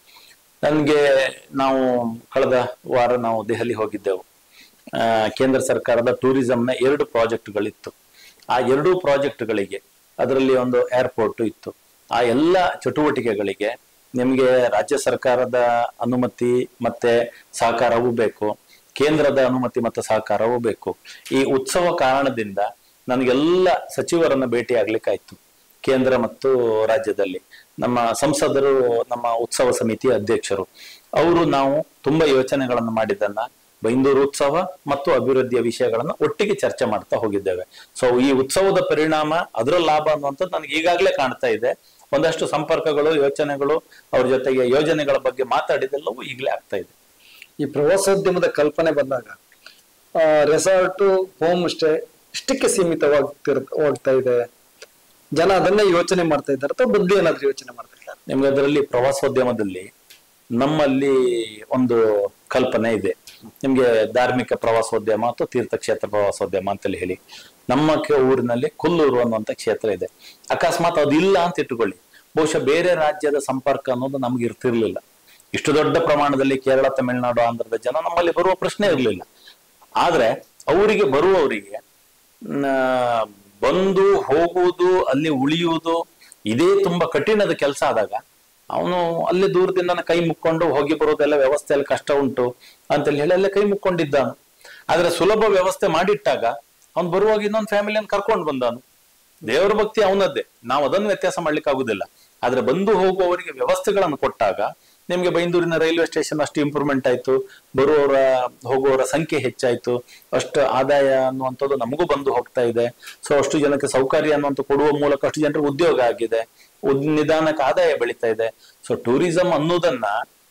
ನನ್ಗೆ ನಾವು ಕಳೆದ ವಾರ ನಾವು ದೆಹಲಿ ಹೋಗಿದ್ದೆವು ಆ, ಕೇಂದ್ರ ಸರ್ಕಾರದ ಟೂರಿಸಂನ ಎರಡು ಪ್ರಾಜೆಕ್ಟ್ಗಳಿತ್ತು ಆ ಎರಡೂ ಪ್ರಾಜೆಕ್ಟ್ಗಳಿಗೆ ಅದರಲ್ಲಿ ಒಂದು ಏರ್ಪೋರ್ಟ್ ಇತ್ತು ಆ ಎಲ್ಲ ಚಟುವಟಿಕೆಗಳಿಗೆ ನಿಮಗೆ ರಾಜ್ಯ ಸರ್ಕಾರದ ಅನುಮತಿ ಮತ್ತೆ ಸಹಕಾರವೂ ಬೇಕು ಕೇಂದ್ರದ ಅನುಮತಿ ಮತ್ತು ಸಹಕಾರವೂ ಬೇಕು ಈ ಉತ್ಸವ ಕಾರಣದಿಂದ ನನಗೆಲ್ಲ ಸಚಿವರನ್ನ ಭೇಟಿ ಆಗ್ಲಿಕ್ಕಾಯ್ತು ಕೇಂದ್ರ ಮತ್ತು ರಾಜ್ಯದಲ್ಲಿ ನಮ್ಮ ಸಂಸದರು ನಮ್ಮ ಉತ್ಸವ ಸಮಿತಿಯ ಅಧ್ಯಕ್ಷರು ಅವರು ನಾವು ತುಂಬಾ ಯೋಚನೆಗಳನ್ನು ಮಾಡಿದ್ದನ್ನ ಬೈಂದೂರು ಉತ್ಸವ ಮತ್ತು ಅಭಿವೃದ್ಧಿಯ ವಿಷಯಗಳನ್ನು ಒಟ್ಟಿಗೆ ಚರ್ಚೆ ಮಾಡ್ತಾ ಹೋಗಿದ್ದೇವೆ ಸೊ ಈ ಉತ್ಸವದ ಪರಿಣಾಮ ಅದರ ಲಾಭ ಅನ್ನುವಂಥದ್ದು ನನಗೆ ಈಗಾಗಲೇ ಕಾಣ್ತಾ ಇದೆ ಒಂದಷ್ಟು ಸಂಪರ್ಕಗಳು ಯೋಚನೆಗಳು ಅವ್ರ ಜೊತೆಗೆ ಯೋಜನೆಗಳ ಬಗ್ಗೆ ಮಾತಾಡಿದೆಲ್ಲವೂ ಈಗಲೇ ಆಗ್ತಾ ಇದೆ ಈ ಪ್ರವಾಸೋದ್ಯಮದ ಕಲ್ಪನೆ ಬಂದಾಗ ರೆಸಾರ್ಟ್ ಹೋಮ್ ಸ್ಟೇ ಇಷ್ಟಕ್ಕೆ ಸೀಮಿತವಾಗ್ತಿರ್ ಹೋಗ್ತಾ ಇದೆ ಜನ ಅದನ್ನೇ ಯೋಚನೆ ಮಾಡ್ತಾ ಇದ್ದಾರೆ ಅಥವಾ ಬದಲು ಏನಾದ್ರೂ ಯೋಚನೆ ಮಾಡ್ತಾ ಇದ್ದಾರೆ ನಿಮ್ಗೆ ಅದರಲ್ಲಿ ಪ್ರವಾಸೋದ್ಯಮದಲ್ಲಿ ನಮ್ಮಲ್ಲಿ ಒಂದು ಕಲ್ಪನೆ ಇದೆ ನಿಮ್ಗೆ ಧಾರ್ಮಿಕ ಪ್ರವಾಸೋದ್ಯಮ ಅಥವಾ ತೀರ್ಥಕ್ಷೇತ್ರ ಪ್ರವಾಸೋದ್ಯಮ ಅಂತೇಳಿ ಹೇಳಿ ನಮ್ಮ ಕೆ- ಊರಿನಲ್ಲಿ ಕೊಲ್ಲೂರು ಅನ್ನುವಂತ ಕ್ಷೇತ್ರ ಇದೆ ಅಕಸ್ಮಾತ್ ಅದು ಇಲ್ಲ ಅಂತ ಇಟ್ಟುಕೊಳ್ಳಿ ಬಹುಶಃ ಬೇರೆ ರಾಜ್ಯದ ಸಂಪರ್ಕ ಅನ್ನೋದು ನಮ್ಗೆ ಇರ್ತಿರ್ಲಿಲ್ಲ ಇಷ್ಟು ದೊಡ್ಡ ಪ್ರಮಾಣದಲ್ಲಿ ಕೇರಳ ತಮಿಳುನಾಡು ಆಂಧ್ರದ ಜನ ನಮ್ಮಲ್ಲಿ ಬರುವ ಪ್ರಶ್ನೆ ಇರಲಿಲ್ಲ ಆದ್ರೆ ಅವರಿಗೆ ಬರುವವರಿಗೆ ನ- ಬಂದು ಹೋಗುವುದು ಅಲ್ಲಿ ಉಳಿಯುವುದು ಇದೇ ತುಂಬಾ ಕಠಿಣದ ಕೆಲಸ ಆದಾಗ ಅವನು ಅಲ್ಲಿ ದೂರದಿಂದ ಕೈ ಮುಕ್ಕೊಂಡು ಹೋಗಿ ಬರೋದೆಲ್ಲ ವ್ಯವಸ್ಥೆಯಲ್ಲಿ ಕಷ್ಟ ಉಂಟು ಅಂತೇಳಿ ಹೇಳಿ ಅಲ್ಲೇ ಕೈ ಮುಕ್ಕೊಂಡಿದ್ದಾನು ಆದ್ರೆ ಸುಲಭ ವ್ಯವಸ್ಥೆ ಮಾಡಿಟ್ಟಾಗ ಅವ್ನು ಬರುವಾಗ ಇನ್ನೊಂದು ಫ್ಯಾಮಿಲಿಯನ್ನು ಕರ್ಕೊಂಡು ಬಂದಾನು ದೇವರ ಭಕ್ತಿ ಅವನದ್ದೇ ನಾವು ಅದನ್ನು ವ್ಯತ್ಯಾಸ ಮಾಡ್ಲಿಕ್ಕೆ ಆಗುದಿಲ್ಲ ಆದ್ರೆ ಬಂದು ಹೋಗುವವರಿಗೆ ವ್ಯವಸ್ಥೆಗಳನ್ನು ಕೊಟ್ಟಾಗ ನಿಮ್ಗೆ ಬೈಂದೂರಿನ ರೈಲ್ವೆ ಸ್ಟೇಷನ್ ಅಷ್ಟು ಇಂಪ್ರೂವ್ಮೆಂಟ್ ಆಯ್ತು ಬರುವವರ ಹೋಗುವವರ ಸಂಖ್ಯೆ ಹೆಚ್ಚಾಯ್ತು ಅಷ್ಟು ಆದಾಯ ಅನ್ನುವಂಥದ್ದು ನಮಗೂ ಬಂದು ಹೋಗ್ತಾ ಇದೆ ಸೊ ಅಷ್ಟು ಜನಕ್ಕೆ ಸೌಕರ್ಯ ಅನ್ನುವಂಥ ಕೊಡುವ ಮೂಲಕ ಅಷ್ಟು ಜನರಿಗೆ ಉದ್ಯೋಗ ಆಗಿದೆ ಉದ್- ನಿಧಾನಕ್ಕೆ ಆದಾಯ ಬೆಳೀತಾ ಇದೆ ಸೊ ಟೂರಿಸಂ ಅನ್ನೋದನ್ನ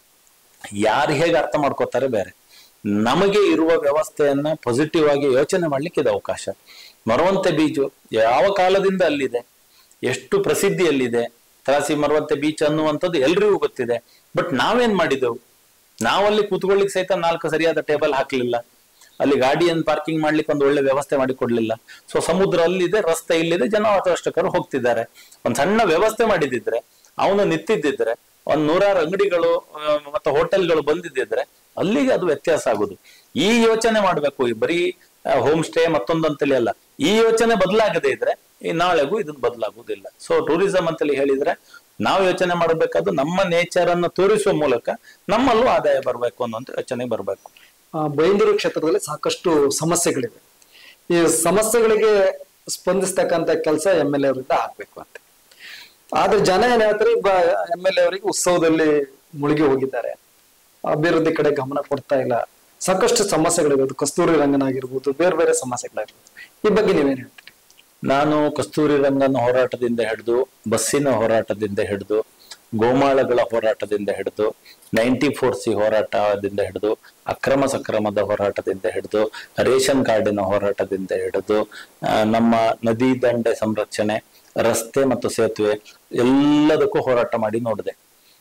ಯಾರು ಹೇಗೆ ಅರ್ಥ ಮಾಡ್ಕೋತಾರೆ ಬೇರೆ ನಮಗೆ ಇರುವ ವ್ಯವಸ್ಥೆಯನ್ನ ಪಾಸಿಟಿವ್ ಆಗಿ ಯೋಚನೆ ಮಾಡ್ಲಿಕ್ಕೆ ಇದು ಅವಕಾಶ ಮರವಂತೆ ಬೀಚು ಯಾವ ಕಾಲದಿಂದ ಅಲ್ಲಿದೆ ಎಷ್ಟು ಪ್ರಸಿದ್ಧಿಯಲ್ಲಿದೆ ತ್ರಾಸಿ ಮರವಂತೆ ಬೀಚ್ ಅನ್ನುವಂಥದ್ದು ಎಲ್ರಿಗೂ ಗೊತ್ತಿದೆ ಬಟ್ ನಾವೇನ್ ಮಾಡಿದೆವು ನಾವಲ್ಲಿ ಕೂತ್ಕೊಳ್ಳಿಕ್ಕೆ ಸಹಿತ ನಾಲ್ಕು ಸರಿಯಾದ ಟೇಬಲ್ ಹಾಕ್ಲಿಲ್ಲ ಅಲ್ಲಿ ಗಾಡಿಯನ್ನು ಪಾರ್ಕಿಂಗ್ ಮಾಡ್ಲಿಕ್ಕೆ ಒಂದು ಒಳ್ಳೆ ವ್ಯವಸ್ಥೆ ಮಾಡಿ ಕೊಡ್ಲಿಲ್ಲ ಸೊ ಸಮುದ್ರ ಅಲ್ಲಿದೆ ರಸ್ತೆ ಇಲ್ಲಿದೆ ಜನ ವಾತವಷ್ಟಕರು ಹೋಗ್ತಿದ್ದಾರೆ ಒಂದ್ ಸಣ್ಣ ವ್ಯವಸ್ಥೆ ಮಾಡಿದಿದ್ರೆ ಅವನು ನಿಂತಿದ್ದಿದ್ರೆ ಒಂದ್ ನೂರಾರು ಅಂಗಡಿಗಳು ಆ, ಮತ್ತೆ ಹೋಟೆಲ್ಗಳು ಬಂದಿದ್ದಿದ್ರೆ ಅಲ್ಲಿಗೆ ಅದು ವ್ಯತ್ಯಾಸ ಆಗುದು ಈ ಯೋಚನೆ ಮಾಡ್ಬೇಕು ಈ ಬರೀ ಹೋಮ್ ಸ್ಟೇ ಮತ್ತೊಂದಂತೇಳಿ ಅಲ್ಲ ಈ ಯೋಚನೆ ಬದಲಾಗದೇ ಇದ್ರೆ ಈ ನಾಳೆಗೂ ಇದನ್ನ ಬದಲಾಗುವುದಿಲ್ಲ ಸೊ ಟೂರಿಸಂ ಅಂತೇಳಿ ಹೇಳಿದ್ರೆ ನಾವು ಯೋಚನೆ ಮಾಡಬೇಕಾದ್ದು ನಮ್ಮ ನೇಚರ್ ಅನ್ನು ತೋರಿಸುವ ಮೂಲಕ ನಮ್ಮಲ್ಲೂ ಆದಾಯ ಬರಬೇಕು ಅನ್ನೋಂಥ ಯೋಚನೆ ಬರಬೇಕು ಆ, ಬೈಂದೂರು ಕ್ಷೇತ್ರದಲ್ಲಿ ಸಾಕಷ್ಟು ಸಮಸ್ಯೆಗಳಿವೆ ಈ ಸಮಸ್ಯೆಗಳಿಗೆ ಸ್ಪಂದಿಸ್ತಕ್ಕಂತ ಕೆಲಸ ಎಂ ಎಲ್ ಎ ಅವರಿಂದ ಆಗ್ಬೇಕು ಅಂತ ಆದ್ರೆ ಜನ ಏನ್ ಹೇಳ್ತಾರೆ ಎಂ ಎಲ್ ಎ ಅವರಿಗೆ ಉತ್ಸವದಲ್ಲಿ ಮುಳುಗಿ ಹೋಗಿದ್ದಾರೆ ಅಭಿವೃದ್ಧಿ ಕಡೆ ಗಮನ ಕೊಡ್ತಾ ಇಲ್ಲ ಸಾಕಷ್ಟು ಸಮಸ್ಯೆಗಳಿವೆ ಅದು ಕಸ್ತೂರಿ ರಂಗನ್ ಆಗಿರ್ಬೋದು ಬೇರೆ ಬೇರೆ ಸಮಸ್ಯೆಗಳಾಗಿರ್ಬೋದು ಈ ಬಗ್ಗೆ ನೀವೇನ್ ಹೇಳ್ತೀರಿ ನಾನು ಕಸ್ತೂರಿ ರಂಗನ ಹೋರಾಟದಿಂದ ಹಿಡಿದು ಬಸ್ಸಿನ ಹೋರಾಟದಿಂದ ಹಿಡಿದು ಗೋಮಾಳಗಳ ಹೋರಾಟದಿಂದ ಹಿಡಿದು ನೈಂಟಿ ಫೋರ್ ಸಿ ಹೋರಾಟದಿಂದ ಹಿಡಿದು ಅಕ್ರಮ ಸಕ್ರಮದ ಹೋರಾಟದಿಂದ ಹಿಡಿದು ರೇಷನ್ ಕಾರ್ಡಿನ ಹೋರಾಟದಿಂದ ಹಿಡಿದು ಆ, ನಮ್ಮ ನದಿ ದಂಡೆ ಸಂರಕ್ಷಣೆ ರಸ್ತೆ ಮತ್ತು ಸೇತುವೆ ಎಲ್ಲದಕ್ಕೂ ಹೋರಾಟ ಮಾಡಿ ನೋಡಿದೆ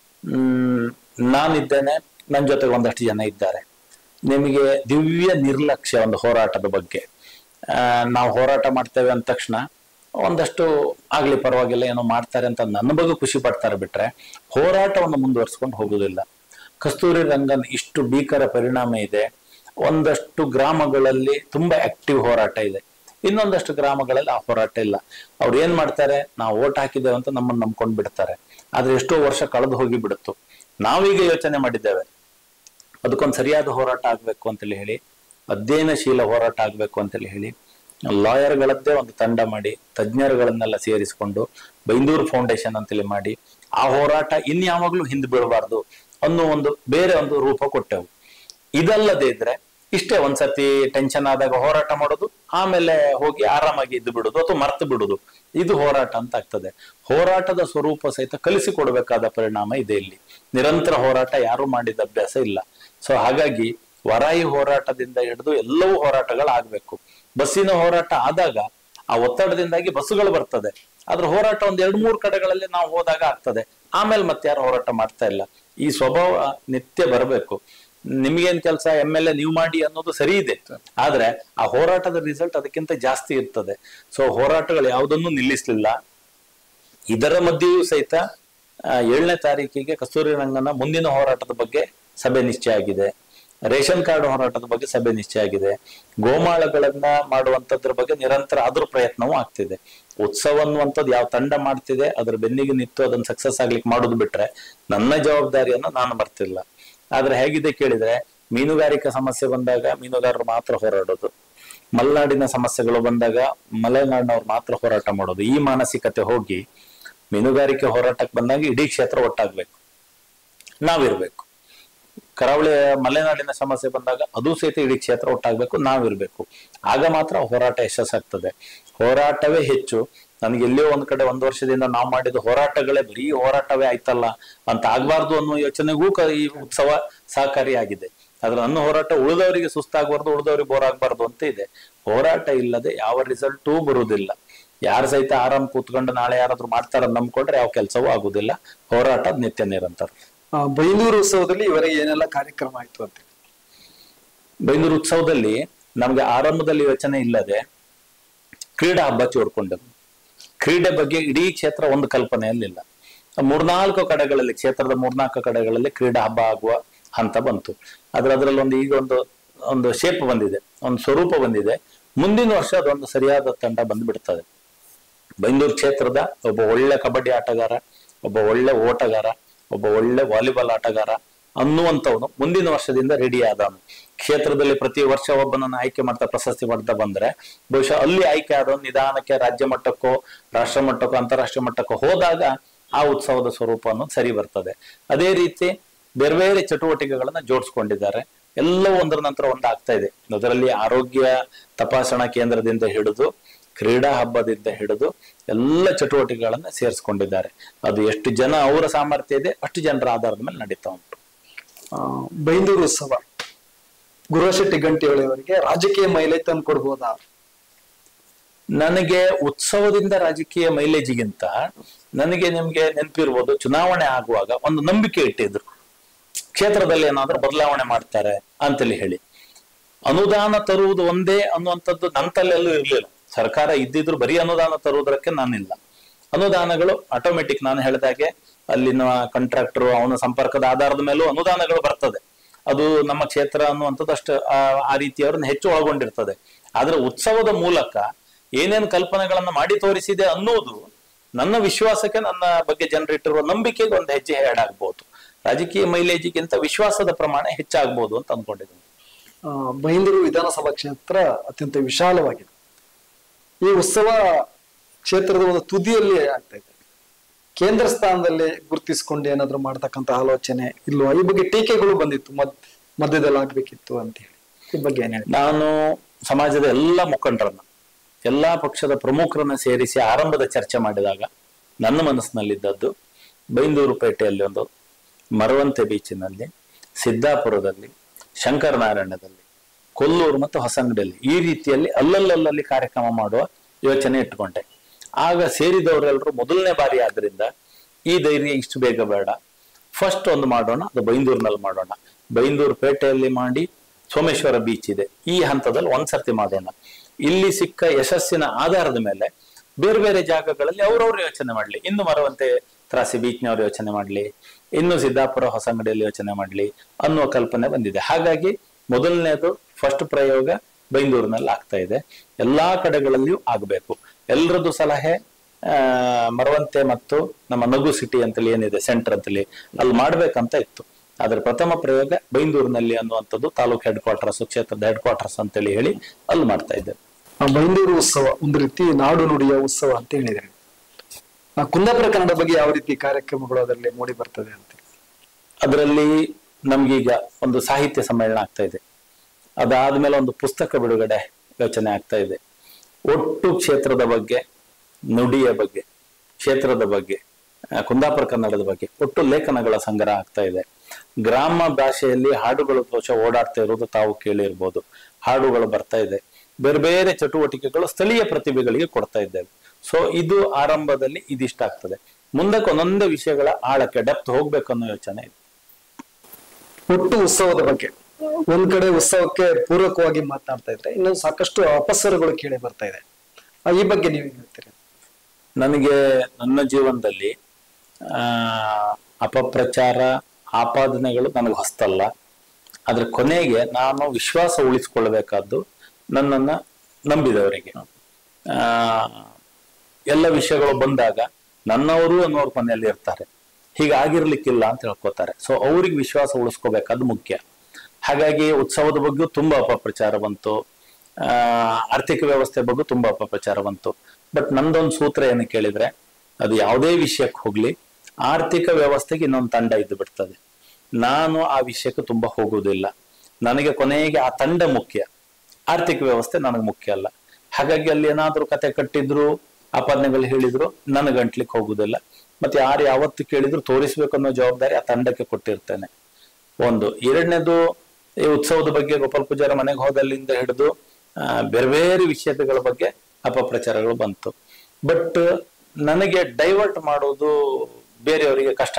ಹ್ಮ್ ನಾನಿದ್ದೇನೆ ನನ್ನ ಜೊತೆಗೆ ಒಂದಷ್ಟು ಜನ ಇದ್ದಾರೆ ನಿಮಗೆ ದಿವ್ಯ ನಿರ್ಲಕ್ಷ್ಯ ಒಂದು ಹೋರಾಟದ ಬಗ್ಗೆ ಆ, ನಾವು ಹೋರಾಟ ಮಾಡ್ತೇವೆ ಅಂದ ತಕ್ಷಣ ಒಂದಷ್ಟು ಆಗ್ಲಿ ಪರವಾಗಿಲ್ಲ ಏನೋ ಮಾಡ್ತಾರೆ ಅಂತ ನನ್ನ ಬಗ್ಗೆ ಖುಷಿ ಪಡ್ತಾರೆ ಬಿಟ್ರೆ ಹೋರಾಟವನ್ನು ಮುಂದುವರಿಸ್ಕೊಂಡು ಹೋಗುದಿಲ್ಲ ಕಸ್ತೂರಿ ರಂಗನ್ ಇಷ್ಟು ಭೀಕರ ಪರಿಣಾಮ ಇದೆ ಒಂದಷ್ಟು ಗ್ರಾಮಗಳಲ್ಲಿ ತುಂಬಾ ಆಕ್ಟಿವ್ ಹೋರಾಟ ಇದೆ ಇನ್ನೊಂದಷ್ಟು ಗ್ರಾಮಗಳಲ್ಲಿ ಆ ಹೋರಾಟ ಇಲ್ಲ ಅವ್ರು ಏನ್ ಮಾಡ್ತಾರೆ ನಾವು ಓಟ್ ಹಾಕಿದ್ದೇವೆ ಅಂತ ನಮ್ಮನ್ನು ನಂಬ್ಕೊಂಡ್ ಬಿಡ್ತಾರೆ ಆದ್ರೆ ಎಷ್ಟೋ ವರ್ಷ ಕಳೆದು ಹೋಗಿ ಬಿಡುತ್ತು ನಾವೀಗ ಯೋಚನೆ ಮಾಡಿದ್ದೇವೆ ಅದಕ್ಕೊಂದು ಸರಿಯಾದ ಹೋರಾಟ ಆಗ್ಬೇಕು ಅಂತೇಳಿ ಹೇಳಿ ಅಧ್ಯಯನಶೀಲ ಹೋರಾಟ ಆಗ್ಬೇಕು ಅಂತೇಳಿ ಹೇಳಿ ಲಾಯರ್ಗಳದ್ದೇ ಒಂದು ತಂಡ ಮಾಡಿ ತಜ್ಞರುಗಳನ್ನೆಲ್ಲ ಸೇರಿಸಿಕೊಂಡು ಬೈಂದೂರು ಫೌಂಡೇಶನ್ ಅಂತೇಳಿ ಮಾಡಿ ಆ ಹೋರಾಟ ಇನ್ಯಾವಾಗ್ಲೂ ಹಿಂದೆ ಬೀಳಬಾರ್ದು ಅನ್ನೋ ಒಂದು ಬೇರೆ ಒಂದು ರೂಪ ಕೊಟ್ಟೆವು ಇದಲ್ಲದೆ ಇದ್ರೆ ಇಷ್ಟೇ ಒಂದ್ಸತಿ ಟೆನ್ಷನ್ ಆದಾಗ ಹೋರಾಟ ಮಾಡೋದು ಆಮೇಲೆ ಹೋಗಿ ಆರಾಮಾಗಿ ಇದ್ದು ಬಿಡುದು ಅಥವಾ ಮರ್ತು ಬಿಡುದು ಇದು ಹೋರಾಟ ಅಂತ ಆಗ್ತದೆ ಹೋರಾಟದ ಸ್ವರೂಪ ಸಹಿತ ಕಲಿಸಿಕೊಡ್ಬೇಕಾದ ಪರಿಣಾಮ ಇದೆ ಇಲ್ಲಿ ನಿರಂತರ ಹೋರಾಟ ಯಾರು ಮಾಡಿದ ಅಭ್ಯಾಸ ಇಲ್ಲ ಸೊ ಹಾಗಾಗಿ ವರಾಯಿ ಹೋರಾಟದಿಂದ ಹಿಡಿದು ಎಲ್ಲವೂ ಹೋರಾಟಗಳು ಆಗ್ಬೇಕು ಬಸ್ಸಿನ ಹೋರಾಟ ಆದಾಗ ಆ ಒತ್ತಡದಿಂದಾಗಿ ಬಸ್ಸುಗಳು ಬರ್ತದೆ ಅದ್ರ ಹೋರಾಟ ಒಂದ್ ಎರಡ್ ಮೂರು ಕಡೆಗಳಲ್ಲಿ ನಾವು ಹೋದಾಗ ಆಗ್ತದೆ ಆಮೇಲೆ ಮತ್ತೆ ಯಾರು ಹೋರಾಟ ಮಾಡ್ತಾ ಇಲ್ಲ ಈ ಸ್ವಭಾವ ನಿತ್ಯ ಬರಬೇಕು ನಿಮ್ಗೇನ್ ಕೆಲಸ ಎಮ್ ಎಲ್ ಎ ನೀವು ಮಾಡಿ ಅನ್ನೋದು ಸರಿ ಇದೆ ಆದ್ರೆ ಆ ಹೋರಾಟದ ರಿಸಲ್ಟ್ ಅದಕ್ಕಿಂತ ಜಾಸ್ತಿ ಇರ್ತದೆ ಸೊ ಹೋರಾಟಗಳು ಯಾವುದನ್ನು ನಿಲ್ಲಿಸ್ಲಿಲ್ಲ ಇದರ ಮಧ್ಯೆಯೂ ಸಹಿತ ಆ, ಏಳನೇ ತಾರೀಕಿಗೆ ಕಸ್ತೂರಿ ರಂಗನ ಮುಂದಿನ ಹೋರಾಟದ ಬಗ್ಗೆ ಸಭೆ ನಿಶ್ಚಯ ಆಗಿದೆ ರೇಷನ್ ಕಾರ್ಡ್ ಹೋರಾಟದ ಬಗ್ಗೆ ಸಭೆ ನಿಶ್ಚಯ ಆಗಿದೆ ಗೋಮಾಳಗಳನ್ನ ಮಾಡುವಂತದ್ರ ಬಗ್ಗೆ ನಿರಂತರ ಅದ್ರ ಪ್ರಯತ್ನವೂ ಆಗ್ತಿದೆ ಉತ್ಸವ ಅನ್ನುವಂಥದ್ದು ಯಾವ ತಂಡ ಮಾಡ್ತಿದೆ ಅದ್ರ ಬೆನ್ನಿಗೆ ನಿಂತು ಅದನ್ನ ಸಕ್ಸಸ್ ಆಗ್ಲಿಕ್ಕೆ ಮಾಡೋದು ಬಿಟ್ರೆ ನನ್ನ ಜವಾಬ್ದಾರಿಯನ್ನು ನಾನು ಬರ್ತಿಲ್ಲ ಆದ್ರೆ ಹೇಗಿದೆ ಕೇಳಿದ್ರೆ ಮೀನುಗಾರಿಕಾ ಸಮಸ್ಯೆ ಬಂದಾಗ ಮೀನುಗಾರರು ಮಾತ್ರ ಹೋರಾಡೋದು ಮಲೆನಾಡಿನ ಸಮಸ್ಯೆಗಳು ಬಂದಾಗ ಮಲೆನಾಡಿನವ್ರು ಮಾತ್ರ ಹೋರಾಟ ಮಾಡೋದು ಈ ಮಾನಸಿಕತೆ ಹೋಗಿ ಮೀನುಗಾರಿಕೆ ಹೋರಾಟಕ್ಕೆ ಬಂದಾಗ ಇಡೀ ಕ್ಷೇತ್ರ ಒಟ್ಟಾಗ್ಬೇಕು ನಾವಿರ್ಬೇಕು ಕರಾವಳಿ ಮಲೆನಾಡಿನ ಸಮಸ್ಯೆ ಬಂದಾಗ ಅದು ಸಹಿತ ಇಡೀ ಕ್ಷೇತ್ರ ಒಟ್ಟಾಗ್ಬೇಕು ನಾವಿರ್ಬೇಕು ಆಗ ಮಾತ್ರ ಹೋರಾಟ ಯಶಸ್ಸಾಗ್ತದೆ ಹೋರಾಟವೇ ಹೆಚ್ಚು ನನಗೆ ಎಲ್ಲಿಯೋ ಒಂದ್ ಕಡೆ ಒಂದ್ ವರ್ಷದಿಂದ ನಾವು ಮಾಡಿದ ಹೋರಾಟಗಳೇ ಬರೀ ಹೋರಾಟವೇ ಆಯ್ತಲ್ಲ ಅಂತ ಆಗ್ಬಾರ್ದು ಅನ್ನೋ ಯೋಚನೆಗೂ ಕ- ಈ ಉತ್ಸವ ಸಹಕಾರಿಯಾಗಿದೆ ಆದ್ರೆ ನನ್ನ ಹೋರಾಟ ಉಳಿದವರಿಗೆ ಸುಸ್ತಾಗಬಾರ್ದು ಉಳಿದವರಿಗೆ ಬೋರ್ ಆಗ್ಬಾರ್ದು ಅಂತ ಇದೆ ಹೋರಾಟ ಇಲ್ಲದೆ ಯಾವ ರಿಸಲ್ಟೂ ಬರುವುದಿಲ್ಲ ಯಾರು ಸಹಿತ ಆರಾಮ್ ಕೂತ್ಕೊಂಡು ನಾಳೆ ಯಾರಾದ್ರೂ ಮಾಡ್ತಾರ ನಂಬ್ಕೊಂಡ್ರೆ ಯಾವ ಕೆಲಸವೂ ಆಗುದಿಲ್ಲ ಹೋರಾಟ ನಿತ್ಯ ನಿರಂತರ ಆ, ಬೈಂದೂರು ಉತ್ಸವದಲ್ಲಿ ಇವರಿಗೆ ಏನೆಲ್ಲ ಕಾರ್ಯಕ್ರಮ ಆಯ್ತು ಅಂತ ಬೈಂದೂರು ಉತ್ಸವದಲ್ಲಿ ನಮ್ಗೆ ಆರಂಭದಲ್ಲಿ ಯೋಚನೆ ಇಲ್ಲದೆ ಕ್ರೀಡಾ ಹಬ್ಬ ಚೋಡ್ಕೊಂಡೆವು ಕ್ರೀಡೆ ಬಗ್ಗೆ ಇಡೀ ಕ್ಷೇತ್ರ ಒಂದು ಕಲ್ಪನೆಯಲ್ಲಿಲ್ಲ ಮೂರ್ನಾಲ್ಕು ಕಡೆಗಳಲ್ಲಿ ಕ್ಷೇತ್ರದ ಮೂರ್ನಾಲ್ಕು ಕಡೆಗಳಲ್ಲಿ ಕ್ರೀಡಾ ಹಬ್ಬ ಆಗುವ ಹಂತ ಬಂತು ಆದ್ರೆ ಅದರಲ್ಲಿ ಒಂದು ಈಗ ಒಂದು ಒಂದು ಶೇಪ್ ಬಂದಿದೆ ಒಂದು ಸ್ವರೂಪ ಬಂದಿದೆ ಮುಂದಿನ ವರ್ಷ ಅದೊಂದು ಸರಿಯಾದ ತಂಡ ಬಂದ್ಬಿಡ್ತದೆ ಬೈಂದೂರು ಕ್ಷೇತ್ರದ ಒಬ್ಬ ಒಳ್ಳೆ ಕಬಡ್ಡಿ ಆಟಗಾರ ಒಬ್ಬ ಒಳ್ಳೆ ಓಟಗಾರ ಒಬ್ಬ ಒಳ್ಳೆ ವಾಲಿಬಾಲ್ ಆಟಗಾರ ಅನ್ನುವಂಥವನು ಮುಂದಿನ ವರ್ಷದಿಂದ ರೆಡಿ ಆದವನು ಕ್ಷೇತ್ರದಲ್ಲಿ ಪ್ರತಿ ವರ್ಷ ಒಬ್ಬನನ್ನ ಆಯ್ಕೆ ಮಾಡ್ತಾ ಪ್ರಶಸ್ತಿ ಮಾಡ್ತಾ ಬಂದ್ರೆ ಬಹುಶಃ ಅಲ್ಲಿ ಆಯ್ಕೆ ಆದವನು ನಿಧಾನಕ್ಕೆ ರಾಜ್ಯ ಮಟ್ಟಕ್ಕೋ ರಾಷ್ಟ್ರ ಮಟ್ಟಕ್ಕೋ ಅಂತಾರಾಷ್ಟ್ರೀಯ ಮಟ್ಟಕ್ಕೋ ಹೋದಾಗ ಆ ಉತ್ಸವದ ಸ್ವರೂಪ ಅನ್ನೋದು ಸರಿ ಬರ್ತದೆ ಅದೇ ರೀತಿ ಬೇರೆ ಬೇರೆ ಚಟುವಟಿಕೆಗಳನ್ನ ಜೋಡಿಸ್ಕೊಂಡಿದ್ದಾರೆ ಎಲ್ಲವೂ ಒಂದರ ನಂತರ ಒಂದು ಆಗ್ತಾ ಇದೆ ಅದರಲ್ಲಿ ಆರೋಗ್ಯ ತಪಾಸಣಾ ಕೇಂದ್ರದಿಂದ ಹಿಡಿದು ಕ್ರೀಡಾ ಹಬ್ಬದಿಂದ ಹಿಡಿದು ಎಲ್ಲ ಚಟುವಟಿಕೆಗಳನ್ನ ಸೇರಿಸ್ಕೊಂಡಿದ್ದಾರೆ ಅದು ಎಷ್ಟು ಜನ ಅವರ ಸಾಮರ್ಥ್ಯ ಇದೆ ಅಷ್ಟು ಜನರ ಆಧಾರದ ಮೇಲೆ ನಡೀತಾ ಉಂಟು ಆ, ಬೈಂದೂರು ಉತ್ಸವ ಗುರುಶೆಟ್ಟಿ ಗಂಟಿಹೊಳಿ ಅವರಿಗೆ ರಾಜಕೀಯ ಮೈಲೇಜ್ ತಂದು ಕೊಡ್ಬೋದಾ ನನಗೆ ಉತ್ಸವದಿಂದ ರಾಜಕೀಯ ಮೈಲೇಜಿಗಿಂತ ನನಗೆ ನಿಮ್ಗೆ ನೆನಪಿರ್ಬೋದು ಚುನಾವಣೆ ಆಗುವಾಗ ಒಂದು ನಂಬಿಕೆ ಇಟ್ಟಿದ್ರು ಕ್ಷೇತ್ರದಲ್ಲಿ ಏನಾದ್ರೂ ಬದಲಾವಣೆ ಮಾಡ್ತಾರೆ ಅಂತೇಳಿ ಹೇಳಿ ಅನುದಾನ ತರುವುದು ಒಂದೇ ಅನ್ನುವಂಥದ್ದು ನನ್ನ ತಲೆಯಲ್ಲೂ ಇರ್ಲಿಲ್ಲ ಸರ್ಕಾರ ಇದ್ದಿದ್ರು ಬರೀ ಅನುದಾನ ತರುವುದಕ್ಕೆ ನಾನಿಲ್ಲ ಅನುದಾನಗಳು ಆಟೋಮೆಟಿಕ್ ನಾನು ಹೇಳಿದಾಗೆ ಅಲ್ಲಿನ ಕಾಂಟ್ರಾಕ್ಟರ್ ಅವನ ಸಂಪರ್ಕದ ಆಧಾರದ ಮೇಲೂ ಅನುದಾನಗಳು ಬರ್ತದೆ ಅದು ನಮ್ಮ ಕ್ಷೇತ್ರ ಅನ್ನುವಂಥದ್ದು ಅಷ್ಟು ಆ- ಆ ರೀತಿಯವ್ರನ್ನ ಹೆಚ್ಚು ಒಳಗೊಂಡಿರ್ತದೆ ಆದ್ರೆ ಉತ್ಸವದ ಮೂಲಕ ಏನೇನ್ ಕಲ್ಪನೆಗಳನ್ನ ಮಾಡಿ ತೋರಿಸಿದೆ ಅನ್ನೋದು ನನ್ನ ವಿಶ್ವಾಸಕ್ಕೆ ನನ್ನ ಬಗ್ಗೆ ಜನರಿಟ್ಟಿರುವ ನಂಬಿಕೆಗೆ ಒಂದು ಹೆಜ್ಜೆ ಹೇಳಾಗ್ಬೋದು ರಾಜಕೀಯ ಮೈಲೇಜಿಗಿಂತ ವಿಶ್ವಾಸದ ಪ್ರಮಾಣ ಹೆಚ್ಚಾಗ್ಬೋದು ಅಂತ ಅನ್ಕೊಂಡಿದ್ದೀನಿ ಆ, ಬೈಂದೂರು ವಿಧಾನಸಭಾ ಕ್ಷೇತ್ರ ಅತ್ಯಂತ ವಿಶಾಲವಾಗಿದೆ ಈ ಉತ್ಸವ ಕ್ಷೇತ್ರದ ಒಂದು ತುದಿಯಲ್ಲಿ ಆಗ್ತಾ ಇದೆ ಕೇಂದ್ರ ಸ್ಥಾನದಲ್ಲಿ ಗುರುತಿಸಿಕೊಂಡು ಏನಾದ್ರು ಮಾಡ್ತಕ್ಕಂತ ಆಲೋಚನೆ ಇಲ್ವಾ ಈ ಬಗ್ಗೆ ಟೀಕೆಗಳು ಬಂದಿತ್ತು ಮದ್ ಮಧ್ಯದಲ್ಲಿ ಆಗ್ಬೇಕಿತ್ತು ಅಂತ ಹೇಳಿ ಈ ಬಗ್ಗೆ ಏನ್ ಹೇಳಿ ನಾನು ಸಮಾಜದ ಎಲ್ಲ ಮುಖಂಡರನ್ನ ಎಲ್ಲಾ ಪಕ್ಷದ ಪ್ರಮುಖರನ್ನ ಸೇರಿಸಿ ಆರಂಭದ ಚರ್ಚೆ ಮಾಡಿದಾಗ ನನ್ನ ಮನಸ್ಸಿನಲ್ಲಿದ್ದದ್ದು ಬೈಂದೂರು ಪೇಟೆಯಲ್ಲಿ ಒಂದು ಮರವಂತೆ ಬೀಚಿನಲ್ಲಿ ಸಿದ್ದಾಪುರದಲ್ಲಿ ಶಂಕರನಾರಾಯಣದಲ್ಲಿ ಕೊಲ್ಲೂರು ಮತ್ತು ಹೊಸಂಗಡಿಯಲ್ಲಿ ಈ ರೀತಿಯಲ್ಲಿ ಅಲ್ಲಲ್ಲಲ್ಲಿ ಕಾರ್ಯಕ್ರಮ ಮಾಡುವ ಯೋಚನೆ ಇಟ್ಕೊಂಡೆ ಆಗ ಸೇರಿದವರೆಲ್ಲರೂ ಮೊದಲನೇ ಬಾರಿ ಆದ್ರಿಂದ ಈ ಧೈರ್ಯ ಇಷ್ಟು ಬೇಗ ಬೇಡ ಫಸ್ಟ್ ಒಂದು ಮಾಡೋಣ ಅದು ಬೈಂದೂರಿನಲ್ಲಿ ಮಾಡೋಣ ಬೈಂದೂರು ಪೇಟೆಯಲ್ಲಿ ಮಾಡಿ ಸೋಮೇಶ್ವರ ಬೀಚ್ ಇದೆ ಈ ಹಂತದಲ್ಲಿ ಒಂದ್ಸರ್ತಿ ಮಾಡೋಣ ಇಲ್ಲಿ ಸಿಕ್ಕ ಯಶಸ್ಸಿನ ಆಧಾರದ ಮೇಲೆ ಬೇರೆ ಬೇರೆ ಜಾಗಗಳಲ್ಲಿ ಅವ್ರವ್ರು ಯೋಚನೆ ಮಾಡ್ಲಿ ಇನ್ನು ಮರವಂತೆ ತ್ರಾಸಿ ಬೀಚ್ನವ್ರು ಯೋಚನೆ ಮಾಡ್ಲಿ ಇನ್ನು ಸಿದ್ದಾಪುರ ಹೊಸಂಗಡಿಯಲ್ಲಿ ಯೋಚನೆ ಮಾಡ್ಲಿ ಅನ್ನುವ ಕಲ್ಪನೆ ಬಂದಿದೆ ಹಾಗಾಗಿ ಮೊದಲನೇದು ಫಸ್ಟ್ ಪ್ರಯೋಗ ಬೈಂದೂರಿನಲ್ಲಿ ಆಗ್ತಾ ಇದೆ ಎಲ್ಲಾ ಕಡೆಗಳಲ್ಲಿಯೂ ಆಗ್ಬೇಕು ಎಲ್ರದ್ದು ಸಲಹೆ ಆ, ಮರವಂತೆ ಮತ್ತು ನಮ್ಮ ನಗು ಸಿಟಿ ಅಂತೇಳಿ ಏನಿದೆ ಸೆಂಟರ್ ಅಂತೇಳಿ ಅಲ್ಲಿ ಮಾಡ್ಬೇಕಂತ ಇತ್ತು ಆದ್ರೆ ಪ್ರಥಮ ಪ್ರಯೋಗ ಬೈಂದೂರಿನಲ್ಲಿ ಅನ್ನುವಂಥದ್ದು ತಾಲೂಕ್ ಹೆಡ್ ಕ್ವಾರ್ಟರ್ಸ್ ಕ್ಷೇತ್ರದ ಹೆಡ್ ಕ್ವಾರ್ಟರ್ಸ್ ಅಂತೇಳಿ ಹೇಳಿ ಅಲ್ಲಿ ಮಾಡ್ತಾ ಇದ್ದೇವೆ ಆ ಬೈಂದೂರು ಉತ್ಸವ ಒಂದು ರೀತಿ ನಾಡು ನುಡಿಯ ಉತ್ಸವ ಅಂತ ಹೇಳಿದ್ರೆ ಆ ಕುಂದಾಪುರ ಕನ್ನಡ ಬಗ್ಗೆ ಯಾವ ರೀತಿ ಕಾರ್ಯಕ್ರಮಗಳು ಅದರಲ್ಲಿ ಮೂಡಿ ಬರ್ತದೆ ಅಂತ ಅದರಲ್ಲಿ ನಮ್ಗೀಗ ಒಂದು ಸಾಹಿತ್ಯ ಸಮ್ಮೇಳನ ಆಗ್ತಾ ಇದೆ ಅದಾದ್ಮೇಲೆ ಒಂದು ಪುಸ್ತಕ ಬಿಡುಗಡೆ ಯೋಚನೆ ಆಗ್ತಾ ಇದೆ ಒಟ್ಟು ಕ್ಷೇತ್ರದ ಬಗ್ಗೆ ನುಡಿಯ ಬಗ್ಗೆ ಕ್ಷೇತ್ರದ ಬಗ್ಗೆ ಆ, ಕುಂದಾಪುರ ಕನ್ನಡದ ಬಗ್ಗೆ ಒಟ್ಟು ಲೇಖನಗಳ ಸಂಗ್ರಹ ಆಗ್ತಾ ಇದೆ ಗ್ರಾಮ ಭಾಷೆಯಲ್ಲಿ ಹಾಡುಗಳು ಬಹುಶಃ ಓಡಾಡ್ತಾ ಇರೋದು ತಾವು ಕೇಳಿರ್ಬೋದು ಹಾಡುಗಳು ಬರ್ತಾ ಇದೆ ಬೇರೆ ಬೇರೆ ಚಟುವಟಿಕೆಗಳು ಸ್ಥಳೀಯ ಪ್ರತಿಭೆಗಳಿಗೆ ಕೊಡ್ತಾ ಇದ್ದೇವೆ ಸೊ ಇದು ಆರಂಭದಲ್ಲಿ ಇದಿಷ್ಟ ಆಗ್ತದೆ ಮುಂದಕ್ಕೆ ಒಂದೊಂದೇ ವಿಷಯಗಳ ಆಳಕ್ಕೆ ಡೆಪ್ತ್ ಹೋಗ್ಬೇಕು ಅನ್ನೋ ಯೋಚನೆ ಇದೆ ಒಟ್ಟು ಉತ್ಸವದ ಬಗ್ಗೆ ಒಂದ್ ಕಡೆ ಉತ್ಸವಕ್ಕೆ ಪೂರಕವಾಗಿ ಮಾತನಾಡ್ತಾ ಇದ್ರೆ ಇನ್ನೊಂದು ಸಾಕಷ್ಟು ಅಪಸ್ವರಗಳು ಕೇಳಿ ಬರ್ತಾ ಇದೆ ಆ, ಈ ಬಗ್ಗೆ ನೀವು ಹೇಳ್ತೀರಿ ನನಗೆ ನನ್ನ ಜೀವನದಲ್ಲಿ ಆ ಅಪಪ್ರಚಾರ ಆಪಾದನೆಗಳು ನನಗೆ ಹೊಸ್ತಲ್ಲ ಆದ್ರೆ ಕೊನೆಗೆ ನಾನು ವಿಶ್ವಾಸ ಉಳಿಸ್ಕೊಳ್ಬೇಕಾದ್ದು ನನ್ನನ್ನ ನಂಬಿದವರಿಗೆ ಆ ಎಲ್ಲ ವಿಷಯಗಳು ಬಂದಾಗ ನನ್ನವರು ಅನ್ನೋರು ಕೊನೆಯಲ್ಲಿ ಇರ್ತಾರೆ ಹೀಗಾಗಿರ್ಲಿಕ್ಕಿಲ್ಲ ಅಂತ ಹೇಳ್ಕೊತಾರೆ ಸೊ ಅವ್ರಿಗೆ ವಿಶ್ವಾಸ ಉಳಿಸ್ಕೋಬೇಕಾದ್ದು ಮುಖ್ಯ ಹಾಗಾಗಿ ಉತ್ಸವದ ಬಗ್ಗೆ ತುಂಬಾ ಅಪಪ್ರಚಾರ ಬಂತು ಆ ಆರ್ಥಿಕ ವ್ಯವಸ್ಥೆ ಬಗ್ಗೆ ತುಂಬಾ ಅಪಪ್ರಚಾರ ಬಂತು ಬಟ್ ನಂದೊಂದು ಸೂತ್ರ ಏನು ಕೇಳಿದ್ರೆ ಅದು ಯಾವುದೇ ವಿಷಯಕ್ಕೆ ಹೋಗ್ಲಿ ಆರ್ಥಿಕ ವ್ಯವಸ್ಥೆಗೆ ಇನ್ನೊಂದು ತಂಡ ಇದ್ದು ಬಿಡ್ತದೆ ನಾನು ಆ ವಿಷಯಕ್ಕೆ ತುಂಬಾ ಹೋಗುವುದಿಲ್ಲ ನನಗೆ ಕೊನೆಗೆ ಆ ತಂಡ ಮುಖ್ಯ ಆರ್ಥಿಕ ವ್ಯವಸ್ಥೆ ನನಗೆ ಮುಖ್ಯ ಅಲ್ಲ ಹಾಗಾಗಿ ಅಲ್ಲಿ ಏನಾದ್ರೂ ಕತೆ ಕಟ್ಟಿದ್ರು ಆಪಾದನೆಗಳು ಹೇಳಿದ್ರು ನನಗೆ ಗಂಟ್ಲಿಕ್ಕೆ ಹೋಗುದಿಲ್ಲ ಮತ್ತೆ ಯಾರು ಯಾವತ್ತು ಕೇಳಿದ್ರು ತೋರಿಸ್ಬೇಕು ಅನ್ನೋ ಜವಾಬ್ದಾರಿ ಆ ತಂಡಕ್ಕೆ ಕೊಟ್ಟಿರ್ತೇನೆ ಒಂದು ಎರಡನೇದು ಈ ಉತ್ಸವದ ಬಗ್ಗೆ ಗೋಪಾಲ್ ಪೂಜಾರ ಮನೆಗೆ ಹೋದಲ್ಲಿಂದ ಹಿಡಿದು ಆ, ಬೇರೆ ಬೇರೆ ವಿಷಯಗಳ ಬಗ್ಗೆ ಅಪಪ್ರಚಾರಗಳು ಬಂತು ಬಟ್ ನನಗೆ ಡೈವರ್ಟ್ ಮಾಡೋದು ಬೇರೆಯವರಿಗೆ ಕಷ್ಟ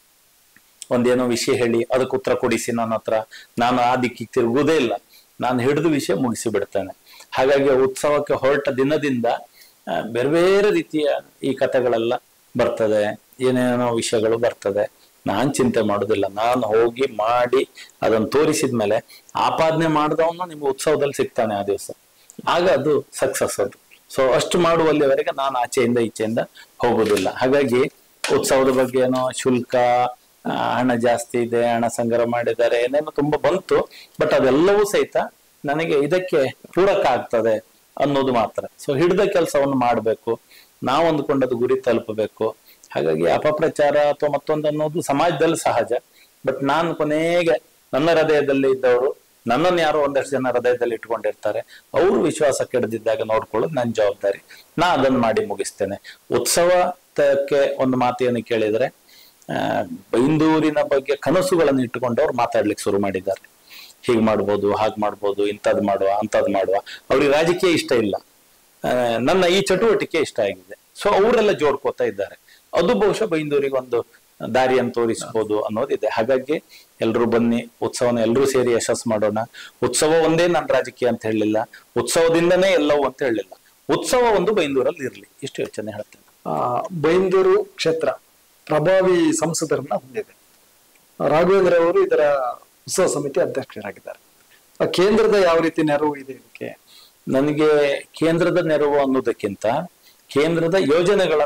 ಒಂದೇನೋ ವಿಷಯ ಹೇಳಿ ಅದಕ್ಕೆ ಉತ್ತರ ಕೊಡಿಸಿ ನನ್ನ ಹತ್ರ ನಾನು ಆ ದಿಕ್ಕಿಗೆ ತಿರುಗುವುದೇ ಇಲ್ಲ ನಾನು ಹಿಡಿದು ವಿಷಯ ಮುಗಿಸಿ ಬಿಡ್ತೇನೆ ಹಾಗಾಗಿ ಆ ಉತ್ಸವಕ್ಕೆ ಹೊರಟ ದಿನದಿಂದ ಆ, ಬೇರೆ ಬೇರೆ ರೀತಿಯ ಈ ಕಥೆಗಳೆಲ್ಲ ಬರ್ತದೆ ಏನೇನೋ ವಿಷಯಗಳು ಬರ್ತದೆ ನಾನ್ ಚಿಂತೆ ಮಾಡೋದಿಲ್ಲ ನಾನು ಹೋಗಿ ಮಾಡಿ ಅದನ್ನು ತೋರಿಸಿದ ಮೇಲೆ ಆಪಾದನೆ ಮಾಡಿದವನು ನಿಮ್ಗೆ ಉತ್ಸವದಲ್ಲಿ ಸಿಗ್ತಾನೆ ಆ ದಿವಸ ಆಗ ಅದು ಸಕ್ಸಸ್ ಅದು ಸೊ ಅಷ್ಟು ಮಾಡುವಲ್ಲಿವರೆಗೆ ನಾನು ಆಚೆಯಿಂದ ಈಚೆಯಿಂದ ಹೋಗುದಿಲ್ಲ ಹಾಗಾಗಿ ಉತ್ಸವದ ಬಗ್ಗೆ ಏನೋ ಶುಲ್ಕ ಆ, ಹಣ ಜಾಸ್ತಿ ಇದೆ ಹಣ ಸಂಗ್ರಹ ಮಾಡಿದ್ದಾರೆ ಏನೇನೋ ತುಂಬಾ ಬಂತು ಬಟ್ ಅದೆಲ್ಲವೂ ಸಹಿತ ನನಗೆ ಇದಕ್ಕೆ ಪೂರಕ ಆಗ್ತದೆ ಅನ್ನೋದು ಮಾತ್ರ ಸೊ ಹಿಡಿದ ಕೆಲಸವನ್ನು ಮಾಡಬೇಕು ನಾವು ಅಂದ್ಕೊಂಡದ್ದು ಗುರಿ ತಲುಪಬೇಕು ಹಾಗಾಗಿ ಅಪಪ್ರಚಾರ ಅಥವಾ ಮತ್ತೊಂದು ಅನ್ನೋದು ಸಮಾಜದಲ್ಲಿ ಸಹಜ ಬಟ್ ನಾನು ಕೊನೆಗೆ ನನ್ನ ಹೃದಯದಲ್ಲಿ ಇದ್ದವರು ನನ್ನನ್ನು ಯಾರೋ ಒಂದಷ್ಟು ಜನ ಹೃದಯದಲ್ಲಿ ಇಟ್ಕೊಂಡಿರ್ತಾರೆ ಅವರು ವಿಶ್ವಾಸ ಕೆಡದಿದ್ದಾಗ ನೋಡ್ಕೊಳ್ಳೋದು ನನ್ನ ಜವಾಬ್ದಾರಿ ನಾ ಅದನ್ನ ಮಾಡಿ ಮುಗಿಸ್ತೇನೆ ಉತ್ಸವಕ್ಕೆ ಒಂದು ಮಾತೆಯನ್ನು ಕೇಳಿದ್ರೆ ಆ, ಬೈಂದೂರಿನ ಬಗ್ಗೆ ಕನಸುಗಳನ್ನು ಇಟ್ಟುಕೊಂಡವ್ರು ಮಾತಾಡ್ಲಿಕ್ಕೆ ಶುರು ಮಾಡಿದ್ದಾರೆ ಹೀಗ್ ಮಾಡ್ಬೋದು ಹಾಗ್ ಮಾಡ್ಬೋದು ಇಂಥದ್ ಮಾಡುವ ಅಂಥದ್ ಮಾಡುವ ಅವ್ರಿಗೆ ರಾಜಕೀಯ ಇಷ್ಟ ಇಲ್ಲ ಆ, ನನ್ನ ಈ ಚಟುವಟಿಕೆ ಇಷ್ಟ ಆಗಿದೆ ಸೊ ಅವರೆಲ್ಲ ಜೋಡ್ಕೋತಾ ಇದ್ದಾರೆ ಅದು ಬಹುಶಃ ಬೈಂದೂರಿಗೆ ಒಂದು ದಾರಿಯನ್ನು ತೋರಿಸಬಹುದು ಅನ್ನೋದಿದೆ ಹಾಗಾಗಿ ಎಲ್ರು ಬನ್ನಿ ಉತ್ಸವನ ಎಲ್ಲರೂ ಸೇರಿ ಯಶಸ್ಸು ಮಾಡೋಣ ಉತ್ಸವ ಒಂದೇ ನನ್ನ ರಾಜಕೀಯ ಅಂತ ಹೇಳಲಿಲ್ಲ ಉತ್ಸವದಿಂದನೇ ಎಲ್ಲವೂ ಅಂತ ಹೇಳಲಿಲ್ಲ ಉತ್ಸವ ಒಂದು ಬೈಂದೂರಲ್ಲಿ ಇರ್ಲಿ ಇಷ್ಟು ಯೋಚನೆ ಹೇಳ್ತೇನೆ ಆ ಬೈಂದೂರು ಕ್ಷೇತ್ರ ಪ್ರಭಾವಿ ಸಂಸದರನ್ನ ಹೊಂದಿದೆ ರಾಘವೇಂದ್ರ ಅವರು ಇದರ ಉತ್ಸವ ಸಮಿತಿ ಅಧ್ಯಕ್ಷರಾಗಿದ್ದಾರೆ ಆ ಕೇಂದ್ರದ ಯಾವ ರೀತಿ ನೆರವು ಇದೆ ಇದಕ್ಕೆ ನನಗೆ ಕೇಂದ್ರದ ನೆರವು ಅನ್ನೋದಕ್ಕಿಂತ ಕೇಂದ್ರದ ಯೋಜನೆಗಳನ್ನ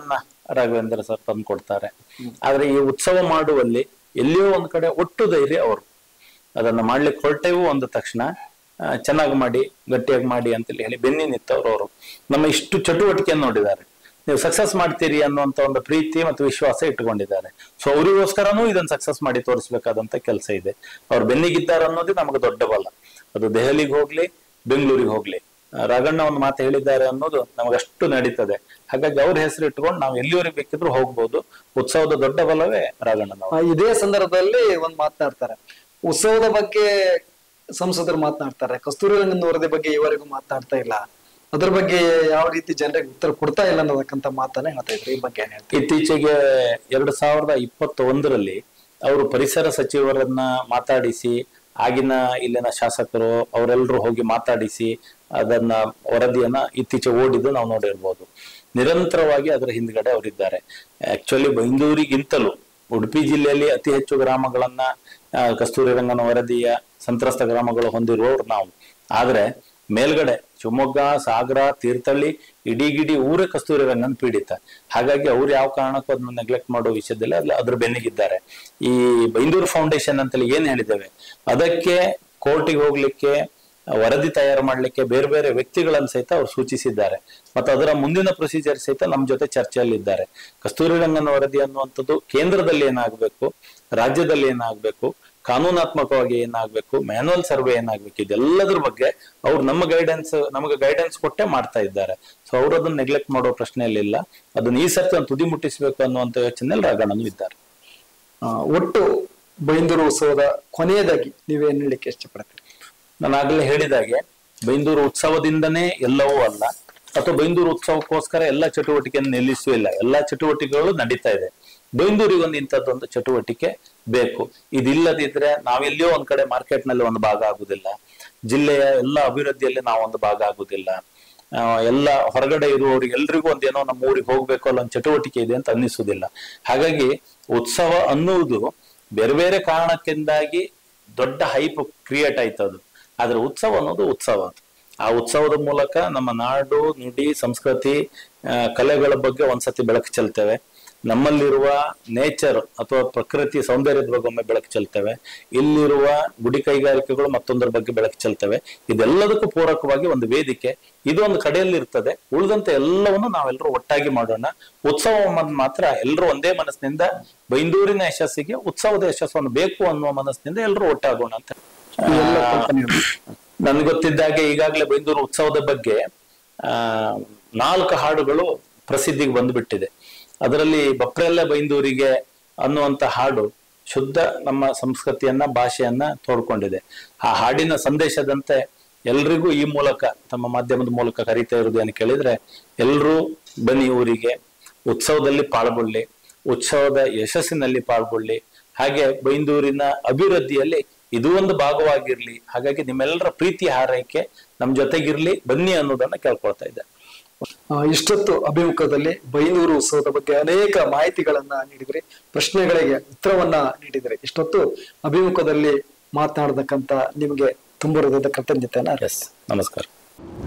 ರಾಘವೇಂದ್ರ ಸರ್ ತಂದು ಕೊಡ್ತಾರೆ ಆದ್ರೆ ಈ ಉತ್ಸವ ಮಾಡುವಲ್ಲಿ ಎಲ್ಲಿಯೋ ಒಂದ್ ಕಡೆ ಒಟ್ಟು ಧೈರ್ಯ ಅವರು ಅದನ್ನ ಮಾಡ್ಲಿಕ್ಕೆ ಹೊರಟೆವು ಅಂದ ತಕ್ಷಣ ಚೆನ್ನಾಗಿ ಮಾಡಿ ಗಟ್ಟಿಯಾಗಿ ಮಾಡಿ ಅಂತೇಳಿ ಹೇಳಿ ಬೆನ್ನಿ ನಿಂತವ್ರು ಅವರು ನಮ್ಮ ಇಷ್ಟು ಚಟುವಟಿಕೆಯನ್ನು ನೋಡಿದ್ದಾರೆ ನೀವು ಸಕ್ಸಸ್ ಮಾಡ್ತೀರಿ ಅನ್ನುವಂತ ಒಂದು ಪ್ರೀತಿ ಮತ್ತು ವಿಶ್ವಾಸ ಇಟ್ಟುಕೊಂಡಿದ್ದಾರೆ ಸೊ ಅವರಿಗೋಸ್ಕರನೂ ಇದನ್ನ ಸಕ್ಸಸ್ ಮಾಡಿ ತೋರಿಸ್ಬೇಕಾದಂತ ಕೆಲಸ ಇದೆ ಅವ್ರು ಬೆನ್ನಿಗಿದ್ದಾರೆ ಅನ್ನೋದೇ ನಮಗೆ ದೊಡ್ಡ ಬಲ ಅದು ದೆಹಲಿಗೆ ಹೋಗ್ಲಿ ಬೆಂಗಳೂರಿಗೆ ಹೋಗ್ಲಿ ಆ, ರಾಘಣ್ಣ ಒಂದು ಮಾತು ಹೇಳಿದ್ದಾರೆ ಅನ್ನೋದು ನಮಗಷ್ಟು ನಡೀತದೆ ಹಾಗಾಗಿ ಅವ್ರ ಹೆಸರು ಇಟ್ಕೊಂಡು ನಾವು ಎಲ್ಲಿವರೆಗೆ ಬೇಕಿದ್ರು ಹೋಗ್ಬೋದು ಉತ್ಸವದ ದೊಡ್ಡ ಬಲವೇ ರಾಘಣ್ಣನವರು ಆ, ಇದೇ ಸಂದರ್ಭದಲ್ಲಿ ಒಂದ್ ಮಾತನಾಡ್ತಾರೆ ಉತ್ಸವದ ಬಗ್ಗೆ ಸಂಸದರು ಮಾತನಾಡ್ತಾರೆ ಕಸ್ತೂರಿ ರಂಗನ್ ವರದಿ ಬಗ್ಗೆ ಇವರೆಗೂ ಮಾತನಾಡ್ತಾ ಇಲ್ಲ ಅದ್ರ ಬಗ್ಗೆ ಯಾವ ರೀತಿ ಜನರಿಗೆ ಉತ್ತರ ಕೊಡ್ತಾ ಇಲ್ಲ ಅನ್ನೋದಕ್ಕಂತ ಮಾತನ್ನ ಹೇಳ್ತಾ ಇದ್ರು ಈ ಬಗ್ಗೆ ಏನ್ ಹೇಳ್ತೀರಿ? ಇತ್ತೀಚೆಗೆ ಎರಡ್ ಸಾವಿರದ ಇಪ್ಪತ್ತೊಂದರಲ್ಲಿ ಅವರು ಪರಿಸರ ಸಚಿವರನ್ನ ಮಾತಾಡಿಸಿ ಆಗಿನ ಇಲ್ಲಿನ ಶಾಸಕರು ಅವರೆಲ್ಲರೂ ಹೋಗಿ ಮಾತಾಡಿಸಿ ಅದನ್ನ ವರದಿಯನ್ನ ಇತ್ತೀಚೆಗೆ ಓಡಿದ್ದು ನಾವು ನೋಡಿರ್ಬೋದು ನಿರಂತರವಾಗಿ ಅದರ ಹಿಂದ್ಗಡೆ ಅವರಿದ್ದಾರೆ ಆಕ್ಚುಲಿ ಬೈಂದೂರಿಗಿಂತಲೂ ಉಡುಪಿ ಜಿಲ್ಲೆಯಲ್ಲಿ ಅತಿ ಹೆಚ್ಚು ಗ್ರಾಮಗಳನ್ನ ಆ, ಕಸ್ತೂರಿ ರಂಗನ ವರದಿಯ ಸಂತ್ರಸ್ತ ಗ್ರಾಮಗಳು ಹೊಂದಿರುವವರು ನಾವು ಆದ್ರೆ ಮೇಲ್ಗಡೆ ಶಿವಮೊಗ್ಗ ಸಾಗರ ತೀರ್ಥಹಳ್ಳಿ ಇಡೀ ಗಿಡೀ ಊರೇ ಕಸ್ತೂರಿ ರಂಗನ್ ಪೀಡಿತ ಹಾಗಾಗಿ ಅವ್ರು ಯಾವ ಕಾರಣಕ್ಕೂ ಅದನ್ನ ನೆಗ್ಲೆಕ್ಟ್ ಮಾಡೋ ವಿಷಯದಲ್ಲಿ ಅದ್ರ ಅದ್ರ ಬೆನ್ನಿಗಿದ್ದಾರೆ ಈ ಬೈಂದೂರು ಫೌಂಡೇಶನ್ ಅಂತೇಳಿ ಏನ್ ಹೇಳಿದ್ದೇವೆ ಅದಕ್ಕೆ ಕೋರ್ಟಿಗೆ ಹೋಗ್ಲಿಕ್ಕೆ ವರದಿ ತಯಾರು ಮಾಡ್ಲಿಕ್ಕೆ ಬೇರೆ ಬೇರೆ ವ್ಯಕ್ತಿಗಳನ್ನು ಸಹಿತ ಅವ್ರು ಸೂಚಿಸಿದ್ದಾರೆ ಮತ್ತು ಅದರ ಮುಂದಿನ ಪ್ರೊಸೀಜರ್ ಸಹಿತ ನಮ್ಮ ಜೊತೆ ಚರ್ಚೆಯಲ್ಲಿದ್ದಾರೆ ಕಸ್ತೂರಿ ರಂಗನ ವರದಿ ಅನ್ನುವಂಥದ್ದು ಕೇಂದ್ರದಲ್ಲಿ ಏನಾಗಬೇಕು ರಾಜ್ಯದಲ್ಲಿ ಏನಾಗಬೇಕು ಕಾನೂನಾತ್ಮಕವಾಗಿ ಏನಾಗಬೇಕು ಮ್ಯಾನುವಲ್ ಸರ್ವೆ ಏನಾಗಬೇಕು ಇದೆಲ್ಲದ್ರ ಬಗ್ಗೆ ಅವ್ರು ನಮ್ಮ ಗೈಡೆನ್ಸ್ ನಮಗೆ ಗೈಡೆನ್ಸ್ ಕೊಟ್ಟೆ ಮಾಡ್ತಾ ಇದ್ದಾರೆ ಸೊ ಅವ್ರು ಅದನ್ನ ನೆಗ್ಲೆಕ್ಟ್ ಮಾಡೋ ಪ್ರಶ್ನೆಯಲ್ಲಿಲ್ಲ ಅದನ್ನ ಈ ಸರ್ತಿ ಒಂದು ತುದಿ ಮುಟ್ಟಿಸ್ಬೇಕು ಅನ್ನುವಂಥ ಯೋಚನೆಯಲ್ಲಿ ರಾಘಣ್ಣನು ಇದ್ದಾರೆ ಆ, ಒಟ್ಟು ಬೈಂದೂರು ಉತ್ಸವದ ಕೊನೆಯದಾಗಿ ನೀವೇನ್ ಹೇಳಲಿಕ್ಕೆ ಇಷ್ಟಪಡ್ತೀರಿ ನಾನು ಆಗಲೇ ಹೇಳಿದಾಗೆ ಬೈಂದೂರು ಉತ್ಸವದಿಂದನೇ ಎಲ್ಲವೂ ಅಲ್ಲ ಅಥವಾ ಬೈಂದೂರು ಉತ್ಸವಕ್ಕೋಸ್ಕರ ಎಲ್ಲ ಚಟುವಟಿಕೆಯನ್ನು ನಿಲ್ಲಿಸುವಿಲ್ಲ ಎಲ್ಲಾ ಚಟುವಟಿಕೆಗಳು ನಡೀತಾ ಇದೆ ಬೈಂದೂರಿಗೆ ಒಂದು ಇಂಥದ್ದೊಂದು ಚಟುವಟಿಕೆ ಬೇಕು ಇದಿಲ್ಲದಿದ್ರೆ ನಾವೆಲ್ಲಿಯೋ ಒಂದ್ ಕಡೆ ಮಾರ್ಕೆಟ್ ನಲ್ಲಿ ಒಂದು ಭಾಗ ಆಗುದಿಲ್ಲ ಜಿಲ್ಲೆಯ ಎಲ್ಲ ಅಭಿವೃದ್ಧಿಯಲ್ಲಿ ನಾವು ಒಂದು ಭಾಗ ಆಗುದಿಲ್ಲ ಆ, ಎಲ್ಲ ಹೊರಗಡೆ ಇರುವವರಿಗೆ ಎಲ್ರಿಗೂ ಒಂದೇನೋ ನಮ್ಮ ಊರಿಗೆ ಹೋಗ್ಬೇಕು ಅನ್ನೋ ಒಂದು ಚಟುವಟಿಕೆ ಇದೆ ಅಂತ ಅನ್ನಿಸುವುದಿಲ್ಲ ಹಾಗಾಗಿ ಉತ್ಸವ ಅನ್ನುವುದು ಬೇರೆ ಬೇರೆ ಕಾರಣಕ್ಕಿಂದಾಗಿ ದೊಡ್ಡ ಹೈಪ್ ಕ್ರಿಯೇಟ್ ಆಯ್ತು ಅದು ಆದ್ರೆ ಉತ್ಸವ ಅನ್ನೋದು ಉತ್ಸವ ಅದು ಆ ಉತ್ಸವದ ಮೂಲಕ ನಮ್ಮ ನಾಡು ನುಡಿ ಸಂಸ್ಕೃತಿ ಆ, ಕಲೆಗಳ ಬಗ್ಗೆ ಒಂದ್ಸತಿ ಬೆಳಕು ಚೆಲ್ತೇವೆ ನಮ್ಮಲ್ಲಿರುವ ನೇಚರ್ ಅಥವಾ ಪ್ರಕೃತಿ ಸೌಂದರ್ಯದ ಬಗ್ಗೆ ಒಮ್ಮೆ ಬೆಳಕು ಚೆಲ್ತೇವೆ ಇಲ್ಲಿರುವ ಗುಡಿ ಕೈಗಾರಿಕೆಗಳು ಮತ್ತೊಂದರ ಬಗ್ಗೆ ಬೆಳಕು ಚೆಲ್ತೇವೆ ಇದೆಲ್ಲದಕ್ಕೂ ಪೂರಕವಾಗಿ ಒಂದು ವೇದಿಕೆ ಇದು ಒಂದು ಕಡೆಯಲ್ಲಿ ಇರ್ತದೆ ಉಳಿದಂತೆ ಎಲ್ಲವನ್ನು ನಾವೆಲ್ಲರೂ ಒಟ್ಟಾಗಿ ಮಾಡೋಣ ಉತ್ಸವ ಅನ್ನೋದು ಮಾತ್ರ ಎಲ್ಲರೂ ಒಂದೇ ಮನಸ್ಸಿನಿಂದ ಬೈಂದೂರಿನ ಯಶಸ್ಸಿಗೆ ಉತ್ಸವದ ಯಶಸ್ಸನ್ನು ಬೇಕು ಅನ್ನುವ ಮನಸ್ಸಿನಿಂದ ಎಲ್ಲರೂ ಒಟ್ಟಾಗೋಣ ಅಂತ ಈ ಎಲ್ಲ ಕಲ್ಪನೆಗಳು. ನನ್ಗೆ ಗೊತ್ತಿದ್ದಾಗೆ ಈಗಾಗಲೇ ಬೈಂದೂರು ಉತ್ಸವದ ಬಗ್ಗೆ ಆ ನಾಲ್ಕು ಹಾಡುಗಳು ಪ್ರಸಿದ್ಧಿಗೆ ಬಂದ್ಬಿಟ್ಟಿದೆ ಅದರಲ್ಲಿ ಬಪ್ರೆಲ್ಲ ಬೈಂದೂರಿಗೆ ಅನ್ನುವಂತ ಹಾಡು ಶುದ್ಧ ನಮ್ಮ ಸಂಸ್ಕೃತಿಯನ್ನ ಭಾಷೆಯನ್ನ ತೋಡ್ಕೊಂಡಿದೆ ಆ ಹಾಡಿನ ಸಂದೇಶದಂತೆ ಎಲ್ರಿಗೂ ಈ ಮೂಲಕ ತಮ್ಮ ಮಾಧ್ಯಮದ ಮೂಲಕ ಕರೀತಾ ಇರೋದು ಏನು ಕೇಳಿದ್ರೆ ಎಲ್ರೂ ಬನ್ನಿ ಊರಿಗೆ ಉತ್ಸವದಲ್ಲಿ ಪಾಲ್ಗೊಳ್ಳಿ ಉತ್ಸವದ ಯಶಸ್ಸಿನಲ್ಲಿ ಪಾಲ್ಗೊಳ್ಳಿ ಹಾಗೆ ಬೈಂದೂರಿನ ಅಭಿವೃದ್ಧಿಯಲ್ಲಿ ಇದು ಒಂದು ಭಾಗವಾಗಿರ್ಲಿ ಹಾಗಾಗಿ ನಿಮ್ಮೆಲ್ಲರ ಪ್ರೀತಿ ಹಾರೈಕೆ ನಮ್ ಜೊತೆಗಿರ್ಲಿ ಬನ್ನಿ ಅನ್ನೋದನ್ನ ಕೇಳ್ಕೊಳ್ತಾ ಇದ್ದೆ ಆ, ಇಷ್ಟೊತ್ತು ಅಭಿಮುಖದಲ್ಲಿ ಬೈಂದೂರು ಉತ್ಸವದ ಬಗ್ಗೆ ಅನೇಕ ಮಾಹಿತಿಗಳನ್ನ ನೀಡಿದ್ರಿ ಪ್ರಶ್ನೆಗಳಿಗೆ ಉತ್ತರವನ್ನ ನೀಡಿದ್ರಿ ಇಷ್ಟೊತ್ತು ಅಭಿಮುಖದಲ್ಲಿ ಮಾತನಾಡತಕ್ಕಂತ ನಿಮಗೆ ತುಂಬ ಹೃದಯದ ಕೃತಜ್ಞತೆಯನ್ನ ಎಸ್ ನಮಸ್ಕಾರ